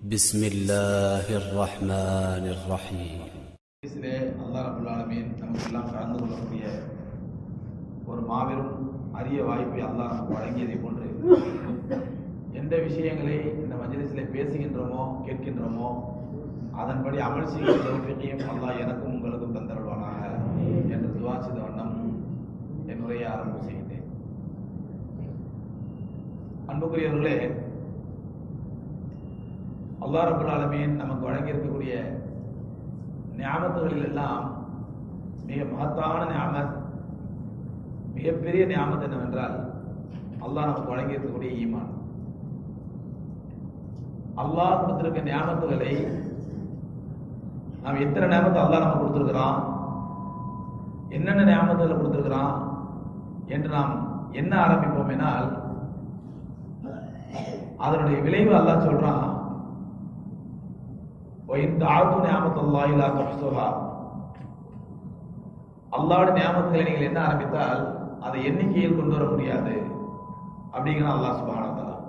بسم الله الرحمن الرحيم ஹதீஸிலே அல்லாஹ் ரபுல் ஆலமீன் நமக்கெல்லாம் கலந்து கொள்ளக்கூடிய ஒரு மாபெரும் அரிய வாய்ப்பை அல்லாஹ் நமக்கு வழங்கியதை போன்று எந்த விஷயங்களை இந்த மஜ்லிஸிலே பேசுகின்றோமோ கேட்கின்றோமோ அதன்படி அமல் செய்கிற தௌஃபீக்கையும் அல்லாஹ் எனக்கும் உங்களுக்கும் தந்தருள்வானாக என்று துவா செய்த வண்ணம் என் உரையை ஆரம்பம் செய்கின்றேன் அன்புக்குரியவர்களே அல்லாஹ் ரபுல் ஆலமீன் நமக்கு வழங்கியிருக்கக்கூடிய ஞாபகங்களில் எல்லாம் மிக மகத்தான ஞாபகம் மிகப்பெரிய ஞாபகம் என்னவென்றால் அல்லாஹ் நமக்கு வழங்கியிருக்கக்கூடிய ஈமான் அல்லாஹ் கொடுத்திருக்க ஞாபகங்களை நாம் எத்தனை ஞாபகத்தை அல்லாஹ் நமக்கு கொடுத்திருக்கிறான் என்னென்ன ஞாபகத்தில் கொடுத்திருக்கிறான் என்று நாம் என்ன ஆரம்பிப்போம் என்னால் அதனுடைய விளைவு அல்லாஹ் சொல்றான் وَإِن تَعُدُّوا نِعْمَةَ اللَّهِ لَا تُحْصُوهَا அல்லாஹ்வுடைய நியாமத்துகளை நீங்கள் என்ன ஆரம்பித்தால் அதை எண்ணிக்கையில் கொண்டு வர முடியாது அப்படிங்கிற அல்லாஹ் சுப்ஹானஹு வ தஆலா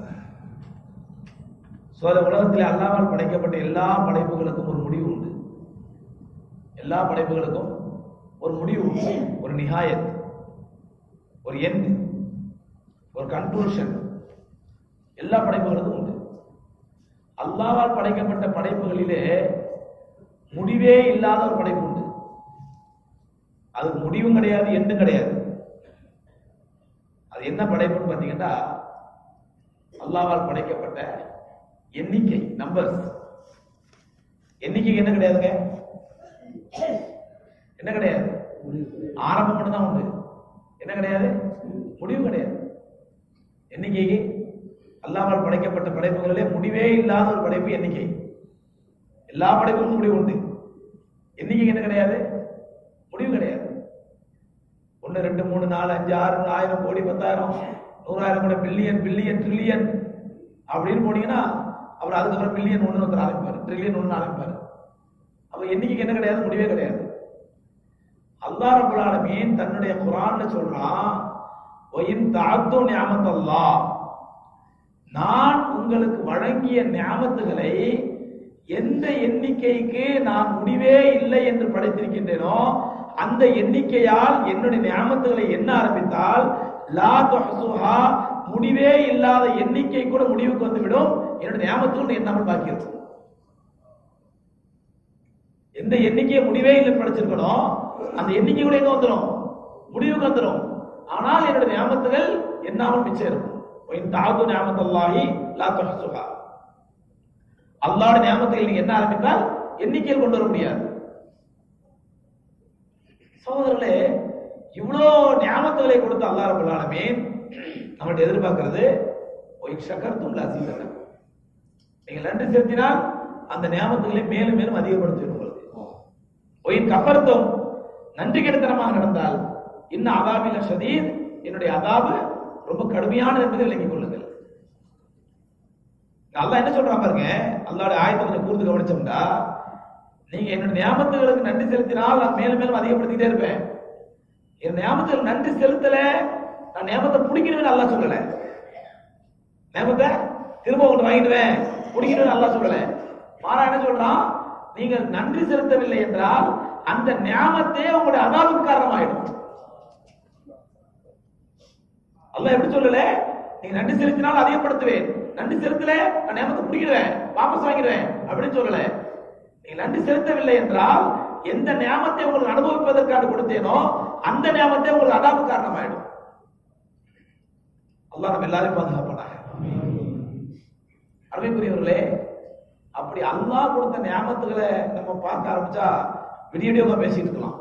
சோ இந்த உலகத்தில் அல்லாஹ்வால் படைக்கப்பட்ட எல்லா படைப்புகளுக்கும் ஒரு முடிவு உண்டு எல்லா படைப்புகளுக்கும் ஒரு முடிவு உண்டு ஒரு நிகாயத் ஒரு எண் ஒரு கன்க்ளூஷன் எல்லா படைப்புகளுக்கும் உண்டு அல்லாவால் படைக்கப்பட்ட படைப்புகளிலே முடிவே இல்லாத ஒரு படைப்பு உண்டு அது முடிவும் கிடையாது எண்டும் கிடையாது அது என்ன படைப்புன்னு பாத்தீங்கன்னா அல்லாவால் படைக்கப்பட்ட எண்ணிக்கை நம்பர்ஸ் எண்ணிக்கை என்ன கிடையாதுங்க என்ன கிடையாது ஆரம்பம் மட்டும் தான் உண்டு என்ன கிடையாது முடிவு கிடையாது எண்ணிக்கைக்கு அல்லாமல் படைக்கப்பட்ட படைப்புகளிலே முடிவே இல்லாத ஒரு படைப்பு எண்ணிக்கை எல்லா படைப்புக்கும் முடிவு உண்டு எண்ணிக்கை என்ன கிடையாது முடிவு கிடையாது ஒன்னு ரெண்டு மூணு நாலு அஞ்சு ஆறு ஆயிரம் கோடி பத்தாயிரம் நூறாயிரம் கூட பில்லியன் பில்லியன் ட்ரில்லியன் அப்படின்னு போனீங்கன்னா அப்புறம் அதுக்கப்புறம் பில்லியன் ஒன்று ஒருத்தர் ஆரம்பிப்பாரு ட்ரில்லியன் ஒன்று ஆரம்பிப்பாரு அப்ப எண்ணிக்கைக்கு என்ன கிடையாது முடிவே கிடையாது அல்லாஹ் ரபுல் ஆலமீன் தன்னுடைய குரான்ல சொல்றான் ஒயின் தாத்து நியாமத்தல்லாஹ் நான் உங்களுக்கு வழங்கிய ஞாபகத்துகளை எந்த எண்ணிக்கைக்கு நான் முடிவே இல்லை என்று படைத்திருக்கின்றேனோ அந்த எண்ணிக்கையால் என்னுடைய ஞாபகத்துகளை என்ன ஆரம்பித்தால் லா தொஹசுஹா முடிவே இல்லாத எண்ணிக்கை கூட முடிவுக்கு வந்துவிடும் என்னுடைய ஞாபகத்துக்கு எண்ணாமல் பாக்கி இருக்கும் எந்த எண்ணிக்கையை முடிவே இல்லை படைச்சிருக்கணும் அந்த எண்ணிக்கை கூட எங்க வந்துடும் முடிவுக்கு வந்துடும் ஆனால் என்னுடைய ஞாபகத்துகள் எண்ணாமல் மிச்சம் இருக்கும் தாது ஞாபகத்தல்லாஹி லா துஹசுஹா அல்லாஹ்வுடைய ஞாபகத்தில் நீங்க என்ன ஆரம்பித்தால் எண்ணிக்கையில் கொண்டு வர முடியாது சகோதரர்களே இவ்வளோ ஞாபகங்களை கொடுத்த அல்லாஹ் ரபுல் ஆலமீன் நம்மள்ட்ட எதிர்பார்க்கிறது ஒய் ஷக்கர்த்தும் லசீதன நீங்க நன்றி செலுத்தினால் அந்த ஞாபகங்களை மேலும் மேலும் அதிகப்படுத்தும் உங்களுக்கு ஒயின் கபர்த்தும் நன்றி கெடுத்தனமாக நடந்தால் இன்னும் அதாபில ஷதீத் என்னுடைய அதாபு ரொம்ப கடுமையானது என்பதை விளங்கிக் கொள்ளுங்கள் அல்லாஹ் என்ன சொல்றான் பாருங்க அல்லாஹ்வுடைய ஆயத்தை கொஞ்சம் கூர்ந்து கவனிச்சோம்டா நீங்க என்னோட நியாமத்துகளுக்கு நன்றி செலுத்தினால் நான் மேலும் மேலும் அதிகப்படுத்திட்டே இருப்பேன் என் நியாமத்துக்கு நன்றி செலுத்தல நான் நியமத்தை பிடிக்கணும்னு அல்லாஹ் சொல்லல நியமத்தை திரும்ப ஒன்று வாங்கிடுவேன் பிடிக்கணும்னு அல்லாஹ் சொல்லல மாறா என்ன சொல்றான் நீங்க நன்றி செலுத்தவில்லை என்றால் அந்த நியாமத்தே உங்களுடைய அதாவுக்கு காரணமாயிடும் அல்லாஹ் எப்படி சொல்லல நீங்க நன்றி செலுத்தினால் அதிகப்படுத்துவேன் நன்றி செலுத்தல நான் நேமத்தை பிடிக்கிடுவேன் வாபஸ் வாங்கிடுவேன் அப்படின்னு சொல்லல நீங்க நன்றி செலுத்தவில்லை என்றால் எந்த நியாமத்தை உங்களுக்கு அனுபவிப்பதற்காக கொடுத்தேனோ அந்த நியாமத்தை உங்களுக்கு அதாப்பு காரணமாயிடும் அல்லாஹ் நம்ம எல்லாரையும் பாதுகாப்பானாக அருமைக்குரியவர்களே அப்படி அல்லாஹ் கொடுத்த நியாமத்துகளை நம்ம பார்க்க ஆரம்பிச்சா விடிய விடியோக பேசிட்டு இருக்கலாம்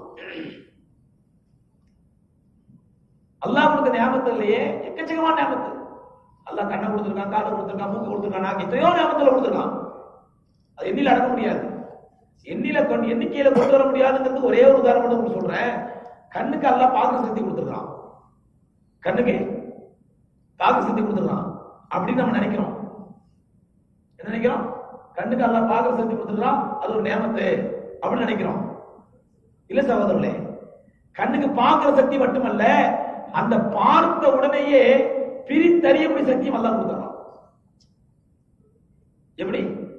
அல்லாஹ் கொடுத்த ஞாபகத்திலேயே எக்கச்சக்கமான ஞாபகத்து அல்லாஹ் கண்ணை கொடுத்துருக்கான் காதை கொடுத்துருக்கான் மூக்கு கொடுத்துருக்கான் நாக்கு எத்தனையோ ஞாபகத்துல கொடுத்துருக்கான் அது எண்ணில அடக்க முடியாது எண்ணில கொண்டு எண்ணிக்கையில கொண்டு வர முடியாதுங்கிறது ஒரே ஒரு உதாரணம் மட்டும் உங்களுக்கு சொல்றேன் கண்ணுக்கு அல்லாஹ் பார்க்க சக்தி கொடுத்துருக்கான் கண்ணுக்கு பார்க்க சக்தி கொடுத்துருக்கான் அப்படின்னு நம்ம நினைக்கிறோம் என்ன நினைக்கிறோம் கண்ணுக்கு அல்லாஹ் பார்க்க சக்தி கொடுத்துருக்கான் அது ஒரு நியமத்து அப்படின்னு நினைக்கிறோம் இல்ல சகோதரர்களே கண்ணுக்கு பார்க்கிற சக்தி மட்டுமல்ல அந்த பார்த்த உடனேயே பிரித்தறியக்கூடிய சக்தியும் அல்லாஹ் கொடுத்துறான் எப்படி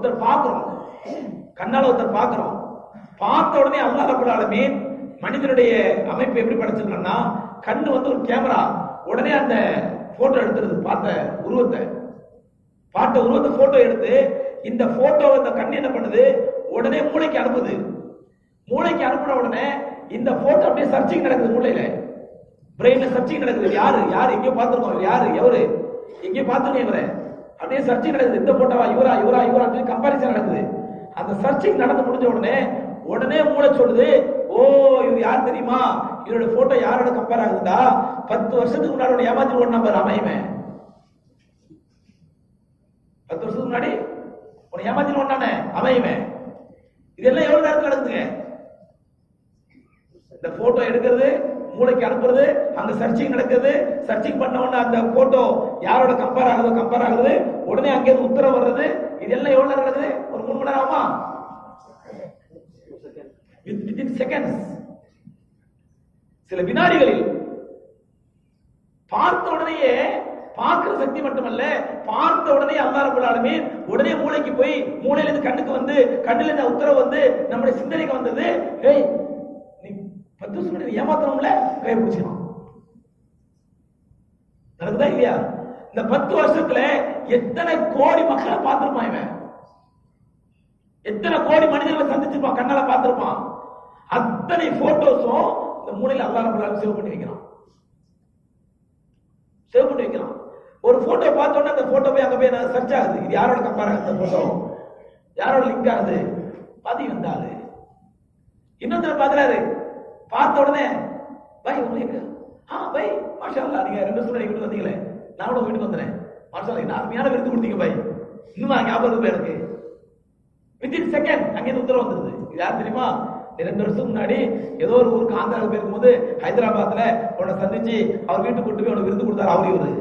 ஒருத்தர் பார்க்கிறோம் கண்ணால ஒருத்தர் பார்க்கிறோம் பார்த்த உடனே அல்லாஹ் ரப்பல் ஆலமீன் மனிதனுடைய அமைப்பு எப்படி படைச்சிருக்கான்னா கண்ணு வந்து ஒரு கேமரா உடனே அந்த போட்டோ எடுத்துருது பார்த்த உருவத்தை பார்த்த உருவத்தை போட்டோ எடுத்து இந்த போட்டோ இந்த கண்ணு என்ன பண்ணுது உடனே மூளைக்கு அனுப்புது மூளைக்கு அனுப்புன உடனே இந்த போட்டோ அப்படியே சர்ச்சிங் நடக்குது மூளையில பிரெயின்ல சர்ச்சிங் நடக்குது யாரு யாரு எங்கேயோ பார்த்திருக்கோம் இவர் யாரு எவரு எங்கேயோ பார்த்திருக்கோம் இவரை அப்படியே சர்ச்சிங் நடக்குது இந்த போட்டோவா இவரா இவரா இவரா சொல்லி கம்பாரிசன் நடக்குது அந்த சர்ச்சிங் நடந்து முடிஞ்ச உடனே உடனே மூளை சொல்லுது ஓ இவர் யார் தெரியுமா இவரோட போட்டோ யாரோட கம்பேர் ஆகுதுடா பத்து வருஷத்துக்கு முன்னாடி ஏமாத்தி ஓட நம்பர் அமையுமே பத்து வருஷத்துக்கு முன்னாடி உன்னை ஏமாத்தி ஓடானே அமையுமே இதெல்லாம் எவ்வளவு நேரத்தில் நடக்குதுங்க இந்த போட்டோ எடுக்கிறது மூளைக்கு அனுப்புறது அங்க சர்ச்சிங் நடக்குது சர்ச்சிங் பண்ண உடனே அந்த போட்டோ யாரோட கம்பேர் ஆகுதோ கம்பேர் ஆகுது உடனே அங்கே உத்தரவு வர்றது இதெல்லாம் எவ்வளவு நேரம் நடக்குது ஒரு மூணு மணி நேரம் ஆகுமா வித்தின் செகண்ட்ஸ் சில வினாடிகளில் பார்த்த உடனேயே பார்க்கிற சக்தி மட்டுமல்ல பார்த்த உடனே அல்லாஹ் ரப்பல் ஆலமீன் உடனே மூளைக்கு போய் மூளையில இருந்து கண்ணுக்கு வந்து கண்ணுல இருந்து உத்தரவு வந்து நம்முடைய சிந்தனைக்கு வந்தது ஏய் நீ பத்து வருஷம் முன்னாடி ஏமாத்தணும்ல கை பிடிச்சிடும் நடக்குதா இல்லையா இந்த பத்து வருஷத்துல எத்தனை கோடி மக்களை பார்த்திருப்பான் இவன் எத்தனை கோடி மனிதர்களை சந்திச்சிருப்பான் கண்ணால பார்த்திருப்பான் அத்தனை போட்டோஸும் இந்த மூலையில அல்லாஹ் ரப்பல் ஆலமீன் சேவ் பண்ணி வைக்கிறான் சேவ் பண்ணி வைக்கிறான் ஒரு போட்டோ பார்த்த உடனே அந்த போட்டோ போய் அங்க போய் சர்ச் ஆகுது இது யாரோட கம்பேர் ஆகுது அந்த போட்டோ யாரோட லிங்க் ஆகுது பாதி வந்தாரு இன்னொருத்தர் பாக்குறாரு பார்த்த உடனே பை உங்களுக்கு ஆ பை மாஷா அல்லா நீங்க ரெண்டு வருஷம் வீட்டுக்கு வந்தீங்களே நான் கூட வீட்டுக்கு வந்தேன் மாஷா அல்லா என்ன அருமையான விருது கொடுத்தீங்க பை இன்னும் நான் ஞாபகம் இருக்கு எனக்கு வித்தின் செகண்ட் அங்கே உத்தரவு வந்துருது இது யார் தெரியுமா நீ ரெண்டு வருஷத்துக்கு முன்னாடி ஏதோ ஒரு ஊருக்கு ஆந்திராவுக்கு போயிருக்கும்போது ஹைதராபாத்ல உன்னை சந்திச்சு அவர் வீட்டுக்கு கூட்டு போய் உனக்கு விருது கொடுத்தாரு அவரு இவரு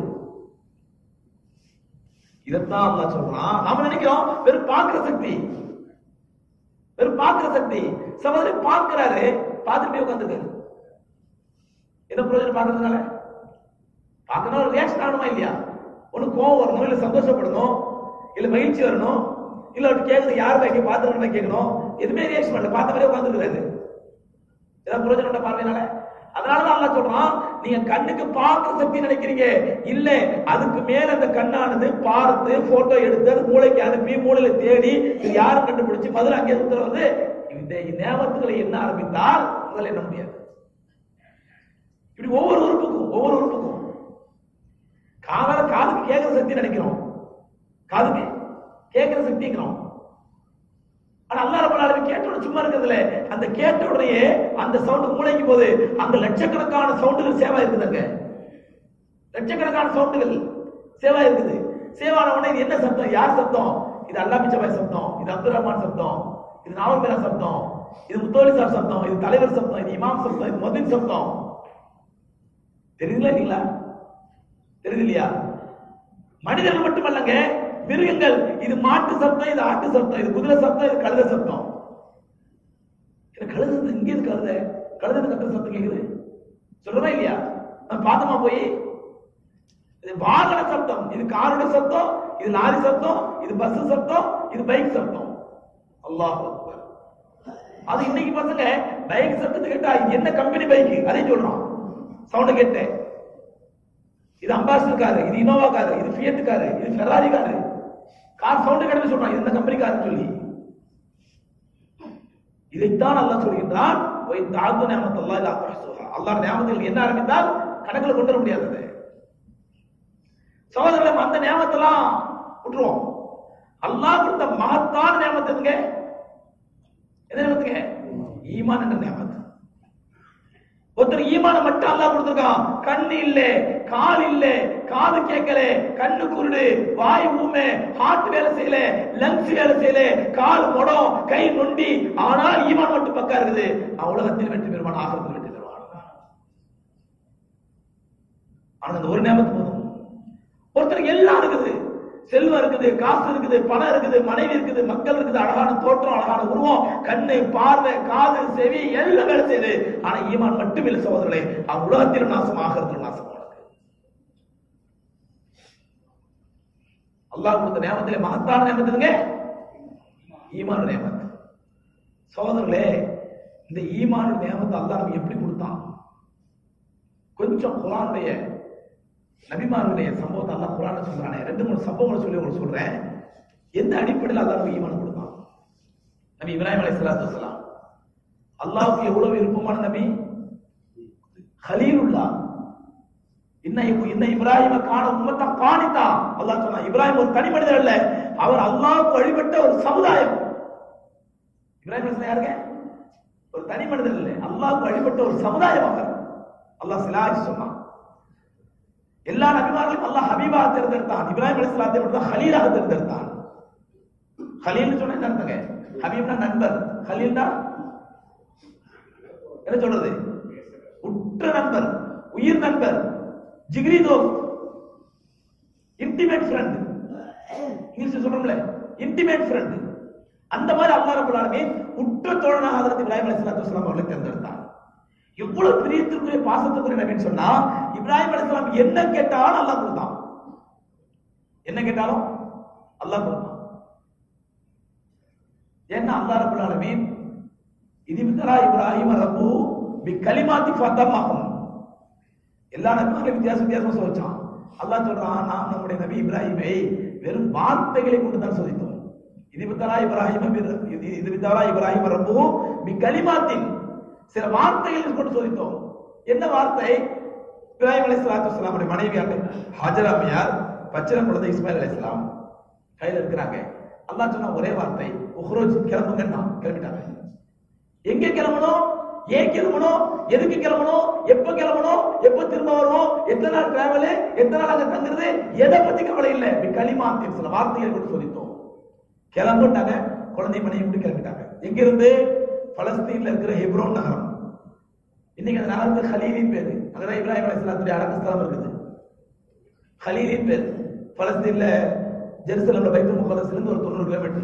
இதைத்தான் அல்லாஹ் சொல்றான் நாம நினைக்கிறோம் வெறும் பார்க்கிற சக்தி வெறும் பார்க்கிற சக்தி சகோதரி பார்க்கிறாரு பார்த்துட்டு போய் உட்காந்துருக்காரு என்ன பிரயோஜனம் பார்க்கறதுனால பார்க்கணும் ஒரு ரியாக்ஷன் ஆகணுமா இல்லையா ஒண்ணு கோவம் வரணும் இல்ல சந்தோஷப்படணும் இல்ல மகிழ்ச்சி வரணும் இல்ல அவர்கிட்ட கேட்கறது யார் வைக்க பாத்துருக்கணும் கேட்கணும் எதுவுமே ரியாக்ஷன் பண்ணல பார்த்த மாதிரியே உட்காந்துருக்காரு ஏதாவது பிரயோஜனம் உண்டா பார்வையினால அதனாலதான் அல்லாஹ் சொல்றான் நீங்க கண்ணுக்கு பார்க்க சக்தி நினைக்கிறீங்க இல்ல அதுக்கு மேல அந்த கண்ணானது பார்த்து போட்டோ எடுத்து அது மூளைக்கு அனுப்பி மூளையில தேடி இது யாரும் கண்டுபிடிச்சு முதல்ல அங்கே உத்தரவு இந்த நேமத்துகளை என்ன ஆரம்பித்தால் முதல்ல என்ன முடியாது இப்படி ஒவ்வொரு உறுப்புக்கும் ஒவ்வொரு உறுப்புக்கும் காதால காதுக்கு கேட்கிற சக்தி நினைக்கிறோம் காதுக்கு கேட்கிற சக்திங்கிறோம் ஆனா அல்லாஹ் ரப்பல் ஆலமீன் கேட்ட உடனே சும்மா இருக்கிறதுல அந்த கேட்ட உடனே அந்த சவுண்ட் மூளைக்கு போது அங்க லட்சக்கணக்கான சவுண்டுகள் சேவா இருக்குது அங்க லட்சக்கணக்கான சவுண்டுகள் சேவா இருக்குது சேவான உடனே இது என்ன சத்தம் யார் சத்தம் இது அல்லா பிச்சபாய் சத்தம் இது அப்துல் ரஹ்மான் சத்தம் இது நாவல் மீரா சத்தம் இது முத்தோலி சார் சத்தம் இது தலைவர் சத்தம் இது இமாம் சத்தம் இது மதின் சத்தம் தெரியுதுங்களா இல்லைங்களா தெரியுது இல்லையா மனிதர்கள் மட்டுமல்லங்க மிருகங்கள் இது மாட்டு சத்தம் இது ஆட்டு சத்தம் இது குதிரை சத்தம் இது கழுத சத்தம் இது கழுத சத்தம் இங்க இருக்கு கழுத கழுத கத்துற சத்தம் கேக்குது சொல்றதா இல்லையா நான் பார்த்தோமா போய் இது வாகன சத்தம் இது காரோட சத்தம் இது லாரி சத்தம் இது பஸ் சத்தம் இது பைக் சத்தம் அல்லாஹ் அக்பர். அது இன்னைக்கு பசங்க பைக் சத்தத்தை கேட்டா இது என்ன கம்பெனி பைக் அதையும் சொல்றான் சவுண்ட் கேட்டேன் இது அம்பாசிடர் காரு இது இனோவா காரு இது ஃபியட் காரு இது ஃபெராரி காரு கார் சவுண்ட் கேட்டவே சொல்றான் இது இந்த கம்பெனி காருன்னு சொல்லி இதைத்தான் அல்லாஹ் சொல்கின்றான் ஒய் தாழ்ந்து நேமத்து அல்லாஹ் இல்லா தஹ்சுஹா அல்லாஹ் நேமத்தில் என்ன ஆரம்பித்தால் கணக்குல கொண்டு வர முடியாது அது. சகோதரர்களே அந்த நேமத்தெல்லாம் விட்டுருவோம் அல்லாஹ் கொடுத்த மகத்தான நேமத்து எதுங்க என்ன நேமத்துங்க ஈமான் என்ற நேமத்து ஒருத்தர் ஈமான மட்டும் அல்லாஹ் கொடுத்திருக்கான் கண்ணு இல்ல கால் இல்ல காது கேட்கல கண்ணு குருடு வாய் ஊமை ஹார்ட் வேலை செய்யல லங்ஸ் வேலை செய்யல கால் முடம் கை நொண்டி ஆனால் ஈமான் மட்டும் பக்கா இருக்குது அவன் உலகத்தில் வெற்றி பெறுவான் ஆகத்தில் வெற்றி பெறுவான் ஆனா அந்த ஒரு நேமத்து போதும் ஒருத்தருக்கு எல்லாம் இருக்குது செல்வம் இருக்குது காசு இருக்குது பணம் இருக்குது மனைவி இருக்குது மக்கள் இருக்குது அழகான தோற்றம் அழகான உருவம் கண்ணு பார்வை காது செவி எல்லாம் வேலை செய்யுது ஆனா ஈமான் மட்டும் இல்லை சகோதரர்களே அவன் உலகத்திலும் நாசம் ஆகிறது நாசமானது அல்லாஹ் கொடுத்த நேமத்திலே மகத்தான நேமத்துங்க ஈமான் நேமத் சகோதரர்களே இந்த ஈமான் நேமத்தை அல்லாஹ் நமக்கு எப்படி கொடுத்தான் கொஞ்சம் குரானுடைய நபிமாருடைய சம்பவத்தை அல்லாஹ் குரான சொல்றானே ரெண்டு மூணு சம்பவங்களை சொல்லி உங்களுக்கு சொல்றேன் எந்த அடிப்படையில் அல்லாஹ் நமக்கு ஈமான் கொடுத்தான் நபி இப்ராஹிம் அலைஹிஸ்ஸலாத்து வஸலாம் அல்லாஹ்வுக்கு எவ்வளவு விருப்பமான நபி ஹலீலுல்லா இன்ன இன்ன இப்ராஹிம காண உம்மத்த காணித்தா அல்லாஹ் சொன்னா இப்ராஹிம் ஒரு தனி மனிதர் அல்ல அவர் அல்லாஹ்வுக்கு வழிபட்ட ஒரு சமுதாயம் இப்ராஹிம் அலைஹிஸ்ஸலாம் யாருங்க ஒரு தனி மனிதர் இல்லை அல்லாஹ்வுக்கு வழிபட்ட ஒரு சமுதாயம் அவர் அல்லாஹ் சிலாஜ் சொன்னான் எல்லா நபிமார்களும் அல்லாஹ் ஹபீபா தேர்ந்தெடுத்தான் இப்ராஹிம் அலைஹிஸ்ஸலாத்தை மட்டும் தான் ஹலீலாக தேர்ந்தெடுத்தான் ஹலீல்னு சொன்னா என்ன அர்த்தங்க ஹபீப்னா நண்பர் ஹலீல்னா என்ன சொல்றது உற்ற நண்பர் உயிர் நண்பர் ஜிகிரி தோஸ்த் இன்டிமேட் ஃப்ரெண்ட் இங்கிலீஷ் சொல்றோம்ல இன்டிமேட் ஃப்ரெண்ட் அந்த மாதிரி அல்லாஹ் ரப்பல் ஆலமீன் உற்ற தோழனாக ஹஜரத் இப்ராஹிம் அலைஹிஸ்ஸலாத்து வஸலாம் அவர்களை தேர்ந்தெடுத்தார் எவ்வளவு பிரியத்திற்குரிய பாசத்துக்குரிய நபின்னு சொன்னா இப்ராஹிம் அலைஹிஸ்ஸலாம் என்ன கேட்டாலும் அல்லாஹ் கொடுத்தான் என்ன கேட்டாலும் அல்லாஹ் கொடுத்தான் ஏன்னா அல்லாஹ் ரப்பல் ஆலமீன் இதிப்தரா இப்ராஹிம் ரப்பு பி கலிமாத்தி ஃபதமாகும் எல்லா நபிமார்களும் வித்தியாசம் வித்தியாசமா சொல்லிச்சான் அல்லாஹ் சொல்றான் நாம் நம்முடைய நபி இப்ராஹிமை வெறும் வார்த்தைகளை கொண்டு தான் சோதித்தோம் இதிப்தரா இப்ராஹிம் இதிப்தரா இப்ராஹிம் ரப்பு பி கலிமாத்தின் சில வார்த்தைகளை கொண்டு சோதித்தோம் என்ன வார்த்தை இப்ராஹிம் அலைஹிஸ்ஸலாத்து வஸலாமுடைய மனைவியாக ஹாஜரா அம்மையார் பச்சிரம் குழந்தை இஸ்மாயில் அலைஹிஸ்ஸலாம் கையில இருக்கிறாங்க அல்லாஹ் சொன்ன ஒரே வார்த்தை உஹ்ரோஜ் கிளம்புங்கன்னா கிளம்பிட்டாங்க எங்க கிளம்பணும் ஏன் கிளம்பணும் எதுக்கு கிளம்பணும் எப்ப கிளம்பணும் எப்ப திரும்ப வருவோம் எத்தனை நாள் டிராவல் எத்தனை நாள் அங்க தங்குறது எதை பத்தி கவலை இல்லை களிமாத்தின் சில வார்த்தைகளை கொண்டு சோதித்தோம் கிளம்பிட்டாங்க குழந்தை மனைவி கூட கிளம்பிட்டாங்க எங்க இருந்து பலஸ்தீன்ல இருக்கிற ஹெப்ரோன் நகரம் இன்னைக்கு அந்த நகரத்துக்கு ஹலீலின் பேரு அங்கதான் இப்ராஹிம் அலைஹிஸ்ஸலாத்துடைய அடக்கஸ்தலம் இருக்குது ஹலீலின் பேர் பலஸ்தீன்ல ஜெருசலம்ல பைத்துல் முகல்லஸ்ல இருந்து ஒரு தொண்ணூறு கிலோமீட்டர்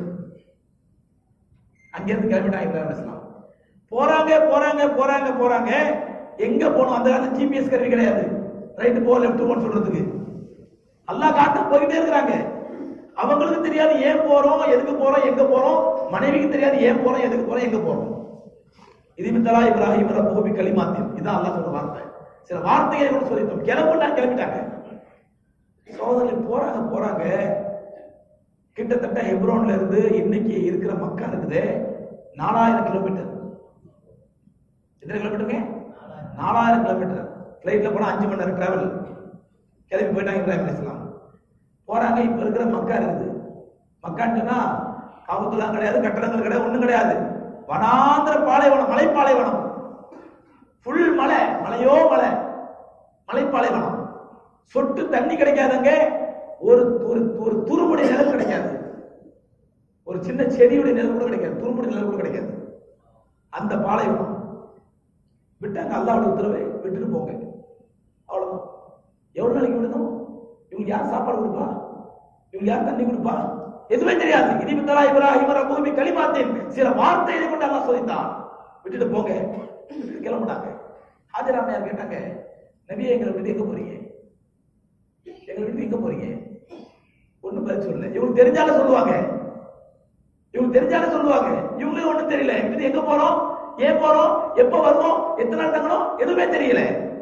அங்க இருந்து கிளம்பிட்டாங்க இப்ராஹிம் அலைஹிஸ்ஸலாம் போறாங்க போறாங்க போறாங்க போறாங்க எங்க போகணும் அந்த காலத்துல ஜிபிஎஸ் கருவி கிடையாது ரைட் போ லெஃப்ட் போன்னு சொல்றதுக்கு அல்லாஹ் காட்ட போயிட்டே இருக்கிறாங்க அவங்களுக்கு தெரியாது ஏன் போறோம் எதுக்கு போறோம் எங்க போறோம் மனைவிக்கு தெரியாது ஏன் போறோம் எதுக்கு போறோம் எங்க போறோம் இதுமித்தலா இப்ராஹிம் ரப்போபி கலிமாத்தின் இதான் அல்லாஹ் சொல்ற வார்த்தை சில வார்த்தைகளை கூட சொல்லிட்டோம் கிளம்பிட்டா கிளம்பிட்டாங்க சோதனை போறாங்க போறாங்க கிட்டத்தட்ட ஹெப்ரோன்ல இருந்து இன்னைக்கு இருக்கிற மக்கா இருக்குது நாலாயிரம் கிலோமீட்டர் எத்தனை கிலோமீட்டருங்க நாலாயிரம் கிலோமீட்டர் ஃபிளைட்ல போனா அஞ்சு மணி நேரம் டிராவல் கிளம்பி போயிட்டாங்க இப்ராஹிம் அலைஹிஸ்ஸலாம் போறாங்க இப்ப இருக்கிற மக்கா இருக்குது மக்கான்னு சொன்னா காபத்துலாம் கிடையாது கட்டடங்கள் கிடையாது ஒண்ணும் கிடையாது வனாந்திர பாலைவனம் மலைப்பாலைவனம் ஃபுல் மலை மலையோ மலை மலைப்பாலைவனம் சொட்டு தண்ணி கிடைக்காதங்க ஒரு ஒரு ஒரு துருமுடி நிலம் கிடைக்காது ஒரு சின்ன செடியுடைய நிலம் கூட கிடைக்காது துருமுடி நிலம் கூட கிடைக்காது அந்த பாலைவனம் விட்டாங்க அல்லாவோட உத்தரவை விட்டுட்டு போங்க அவ்வளவுதான் எவ்வளவு நாளைக்கு விடணும் இவங்க யார் சாப்பாடு கொடுப்பா இவங்க யார் தண்ணி கொடுப்பா எதுவுமே தெரியாது இனிமித்தலா இப்ராஹிம் ரப்பூமி கலிமாத்தின் சில வார்த்தைகளை கொண்டு அல்லாஹ் சொல்லித்தான் விட்டுட்டு போங்க விட்டுட்டு கிளம்புனாங்க ஹாஜராமையார் கேட்டாங்க நபியே எங்களை விட்டு எங்க போறீங்க எங்களை விட்டு எங்க போறீங்க ஒண்ணும் பதில் சொல்லல இவங்களுக்கு தெரிஞ்சாலும் சொல்லுவாங்க இவங்க தெரிஞ்சாலும் சொல்லுவாங்க இவங்களுக்கு ஒண்ணும் தெரியல இது எங்க போறோம் ஏன் போறோம் எப்ப வருவோம் எத்தனை நாள் தங்கணும் எதுவுமே தெரியல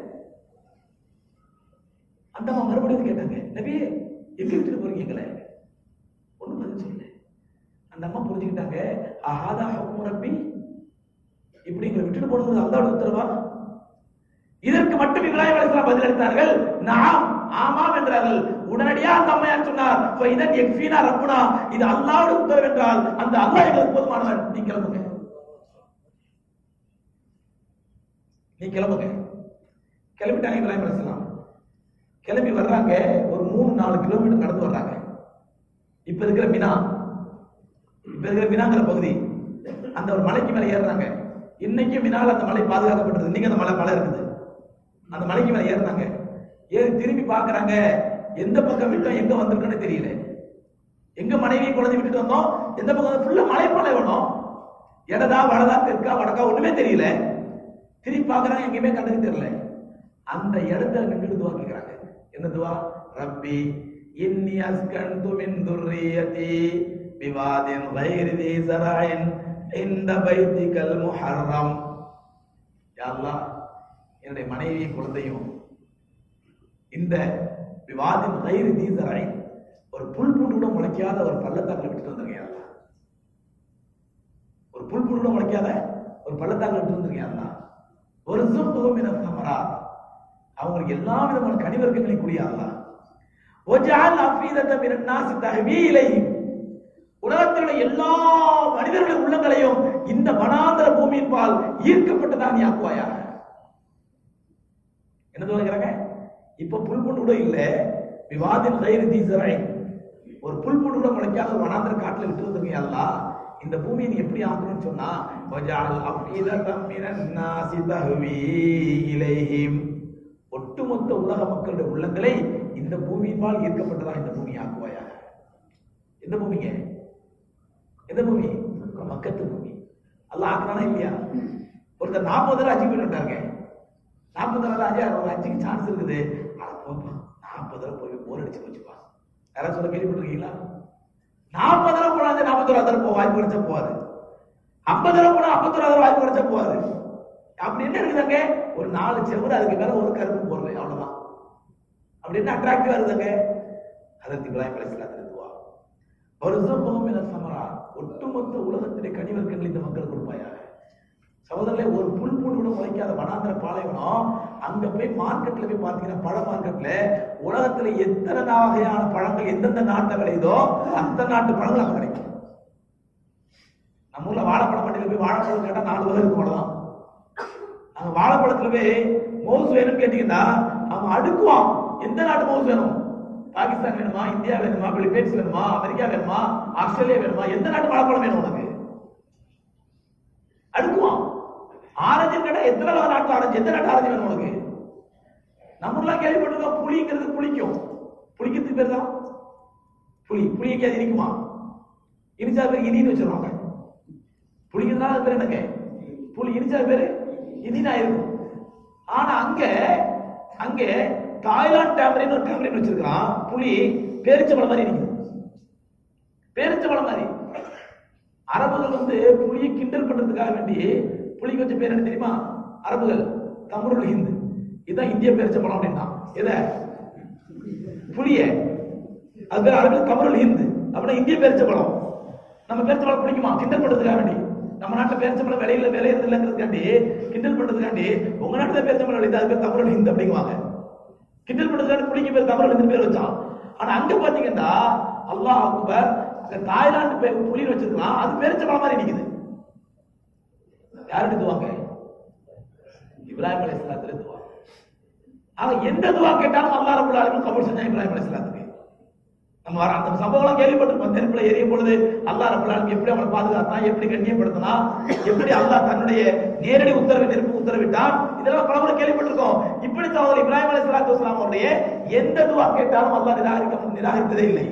அந்த அம்மா மறுபடியும் கேட்டாங்க நபியே எங்க விட்டுட்டு போறீங்க எங்களை ஒண்ணும் பதில் சொல்லல அந்த அம்மா புரிஞ்சுக்கிட்டாங்க ஆஹாதா ஹுக்கும் ரப்பி இப்படி எங்களை விட்டுட்டு போனது அல்லாஹ் உத்தரவா இதற்கு மட்டும் இப்ராஹிம் அலைஹிஸ்ஸலாம் பதில் அளித்தார்கள் நாம் ஆமாம் என்றார்கள் உடனடியா அந்த அம்மையார் சொன்னார் "ஃப இதன் யக்ஃபீனா ரப்புனா இது அல்லாஹ்வுடைய உத்தரவு என்றால் அந்த அல்லாஹ் எங்களுக்கு போதுமானவன் நீ கிளம்புங்க நீ கிளம்புங்க கிளம்பிட்டாங்க இப்ராஹிம் அலைஹிஸ்ஸலாம் கிளம்பி வர்றாங்க ஒரு மூணு நாலு கிலோமீட்டர் நடந்து வர்றாங்க இப்ப இருக்கிற மினா இப்ப இருக்கிற மினாங்கிற பகுதி அந்த ஒரு மலைக்கு மேல ஏறுறாங்க இன்னைக்கு மினால அந்த மலை பாதுகாக்கப்பட்டது இன்னைக்கு அந்த மலை மலை இருக்குது அந்த மலைக்கு மேல ஏறுறாங்க ஏறி திரும்பி பாக்குறாங்க எந்த பக்கம் விட்டோம் எங்க வந்திருக்கோன்னு தெரியல எங்க மனைவியை குழந்தை விட்டுட்டு வந்தோம் எந்த பக்கம் ஃபுல்லா மலை பாலைவனம் இடதா வடதா தெற்கா வடக்கா ஒண்ணுமே தெரியல திரும்பி பாக்குறாங்க எங்கேயுமே கண்ணுக்கு தெரியல அந்த இடத்துல நின்று துவா கேக்குறாங்க என்ன துவா ரப்பி இன்னி அஸ்கன்து மின் துர்ரியதி பிவாதின் غير ذي زرع عند بيتك المحرم யா அல்லாஹ் என்னுடைய மனைவியும் குழந்தையும் இந்த விவாதின் கயிறு தீசரை ஒரு புல் பூண்டு கூட முளைக்காத ஒரு பள்ளத்தாக்கில் விட்டுட்டு வந்திருக்கேன் யா அல்லாஹ். ஒரு புல் பூண்டு கூட முளைக்காத ஒரு பள்ளத்தாக்கில் விட்டு வந்திருக்கேன் யா அல்லாஹ். ஒரு சுப்புகம் என சமரா அவங்களுக்கு எல்லா விதமான கனிவர்க்கங்களையும் கூடிய ஒஜால் அஃபீதத்த மினன் நாசி தஹ்வி இலைஹிம் உலகத்தில் உள்ள எல்லா மனிதர்களுடைய உள்ளங்களையும் இந்த வனாந்தர பூமியின் பால் ஈர்க்கப்பட்டதா நீ ஆக்குவாயாக என்ன சொல்லுகிறாங்க இப்ப புல் புண்டு கூட இல்ல விவாதின் கயிறு தீசரை ஒரு புல் புண்டு கூட முளைக்காத ஒரு வனாந்தர காட்டுல விட்டு வந்துருங்க அல்லா இந்த பூமியை நீ எப்படி ஆக்கணும்னு சொன்னா வஜால் அஃபீதத்தம் மினன் நாசி தஹ்வி இலைஹிம் ஒட்டுமொத்த உலக மக்களுடைய உள்ளங்களை இந்த பூமியின் பால் ஈர்க்கப்பட்டதா இந்த பூமியை ஆக்குவாயாக எந்த பூமிங்க எந்த பூமி மக்கத்து பூமி அல்லாஹ் ஆக்குறானா இல்லையா ஒருத்தர் நாற்பது தடவை அஜி போயிட்டு வந்தாங்க நாற்பது தடவை அஜி ஒரு அஜிக்கு சான்ஸ் இருக்குது அட போப்பா நாற்பது தடவை போய் போர் அடிச்சு போச்சுப்பா யாராவது சொல்ல கேள்விப்பட்டிருக்கீங்களா நாற்பது தடவை போனாது நாற்பத்தொரு தடவை போ வாய்ப்பு கிடைச்சா போவாது ஐம்பது தடவை போனா ஐம்பத்தொரு தடவை வாய்ப்பு கிடைச்சா போவாது அப்படி என்ன இருக்குதாங்க ஒரு நாலு செவ்வறு அதுக்கு மேல ஒரு கருப்பு போடுறது அவ்வளவுதான் அப்படி என்ன அட்ராக்டிவா இருக்குதாங்க அதற்கு இப்ராஹிம் அலைஹிஸ்ஸலாத்து துவா ஒரு சுபம் என சமரா ஒட்டுமொத்த உலகத்திலே கனிவர்க்கங்கள் இந்த மக்கள் கொடுப்பாயாக சகோதரர்களே ஒரு புல் புல் கூட முளைக்காத வனாந்திர பாலைவனம் அங்க போய் மார்க்கெட்ல போய் பாத்தீங்கன்னா பழ மார்க்கெட்ல உலகத்துல எத்தனை வகையான பழங்கள் எந்தெந்த நாட்டுல விளையுதோ அந்த நாட்டு பழங்கள் அங்க கிடைக்கும் நம்ம ஊர்ல வாழைப்பழம் மண்டியில போய் வாழைப்பழம் கேட்டா நாலு வகை இருக்கும் அவ்வளவுதான் அங்க வாழைப்பழத்துல போய் மவுஸ் வேணும்னு கேட்டீங்கன்னா அவன் அடுக்குவான் எந்த நாட்டு மவுஸ் வேணும் பாகிஸ்தான் வேணுமா இந்தியா வேணுமா பிலிப்பைன்ஸ் வேணுமா அமெரிக்கா வேணுமா ஆஸ்திரேலியா வேணுமா எந்த நாட்டு வாழைப்பழம் வேணும் உனக்கு அடுக்குவான் ஆரஞ்சு கேட்டா எத்தனை வகை நாட்டு ஆரஞ்சு எந்த நாட்டு ஆரஞ்சு வேணும் உனக்கு நம்ம ஊர்ல கேள்விப்பட்டிருக்கோம் புளிங்கிறது புளிக்கும் புளிக்கிறதுக்கு பேர் தான் புளி புளிக்கு அது இனிக்குமா இனிச்சா பேர் இனின்னு வச்சிருவாங்க புளிக்கிறதுனால அது பேர் என்னங்க புளி இனிச்சா பேரு இனினா இருக்கும் ஆனா அங்க அங்க தாய்லாந்து டேமரின் ஒரு டேமரின் வச்சிருக்கான் புலி பேரிச்சம்பழம் மாதிரி இருக்குது பேரிச்சம்பழம் மாதிரி அரபுகள் வந்து புலியை கிண்டல் பண்றதுக்காக வேண்டி புலிக்கு வச்ச பேர் என்ன தெரியுமா அரபுகள் தமிழ் ஹிந்து இதுதான் இந்திய பேரிச்சம்பழம் அப்படின்னா எத புலிய அது பேர் அரபில் தமிழ் ஹிந்து அப்படின்னா இந்திய பேரிச்சம்பழம் நம்ம பேரிச்சம்பழம் பிடிக்குமா கிண்டல் பண்றதுக்காக வேண்டி நம்ம நாட்டுல பேரிச்சம்பழம் விலையில விளையிறது இல்லைங்கிறதுக்காண்டி கிண்டல் பண்றதுக்காண்டி உங்க நாட்டுல பேரிச்சம்பழம் விளையுது அது பேர் தமிழ் ஹிந்து அப்படிங்குவாங்க கிண்டல் பண்றதுக்காண்டி புலிக்கு பேர் தமிழ் ஹிந்து பேர் வச்சான் ஆனா அங்க பாத்தீங்கன்னா அல்லாஹ் அக்பர் இந்த தாய்லாந்து பேர் புலி வச்சிருக்கலாம் அது பேரிச்சம்பழம் மாதிரி நிக்குது யார் எடுத்துவாங்க இப்ராஹிம் அலைஹிஸ்ஸலாத்துல எடுத்துவாங்க ஆக எந்த துவா கேட்டாலும் அல்லாஹ் ரப்பல் ஆலமீன் கபூல் செஞ்சான் இப்ராஹிம் அலைஹிஸ்ஸலாத்துக்கு நம்ம வர அந்த சம்பவம்லாம் கேள்விப்பட்டிருப்போம் நெருப்புல எரியும் பொழுது அல்லாஹ் ரப்பல் ஆலமீன் எப்படி அவனை பாதுகாத்தான் எப்படி கண்ணியப்படுத்தினா எப்படி அல்லாஹ் தன்னுடைய நேரடி உத்தரவை நெருப்பு உத்தரவிட்டான் இதெல்லாம் பல முறை கேள்விப்பட்டிருக்கோம் இப்படி சகோதரர் இப்ராஹிம் அலைஹிஸ்ஸலாத்து வஸலாம் அவருடைய எந்த துவா கேட்டாலும் அல்லாஹ் நிராகரிக்க நிராகரித்ததே இல்லை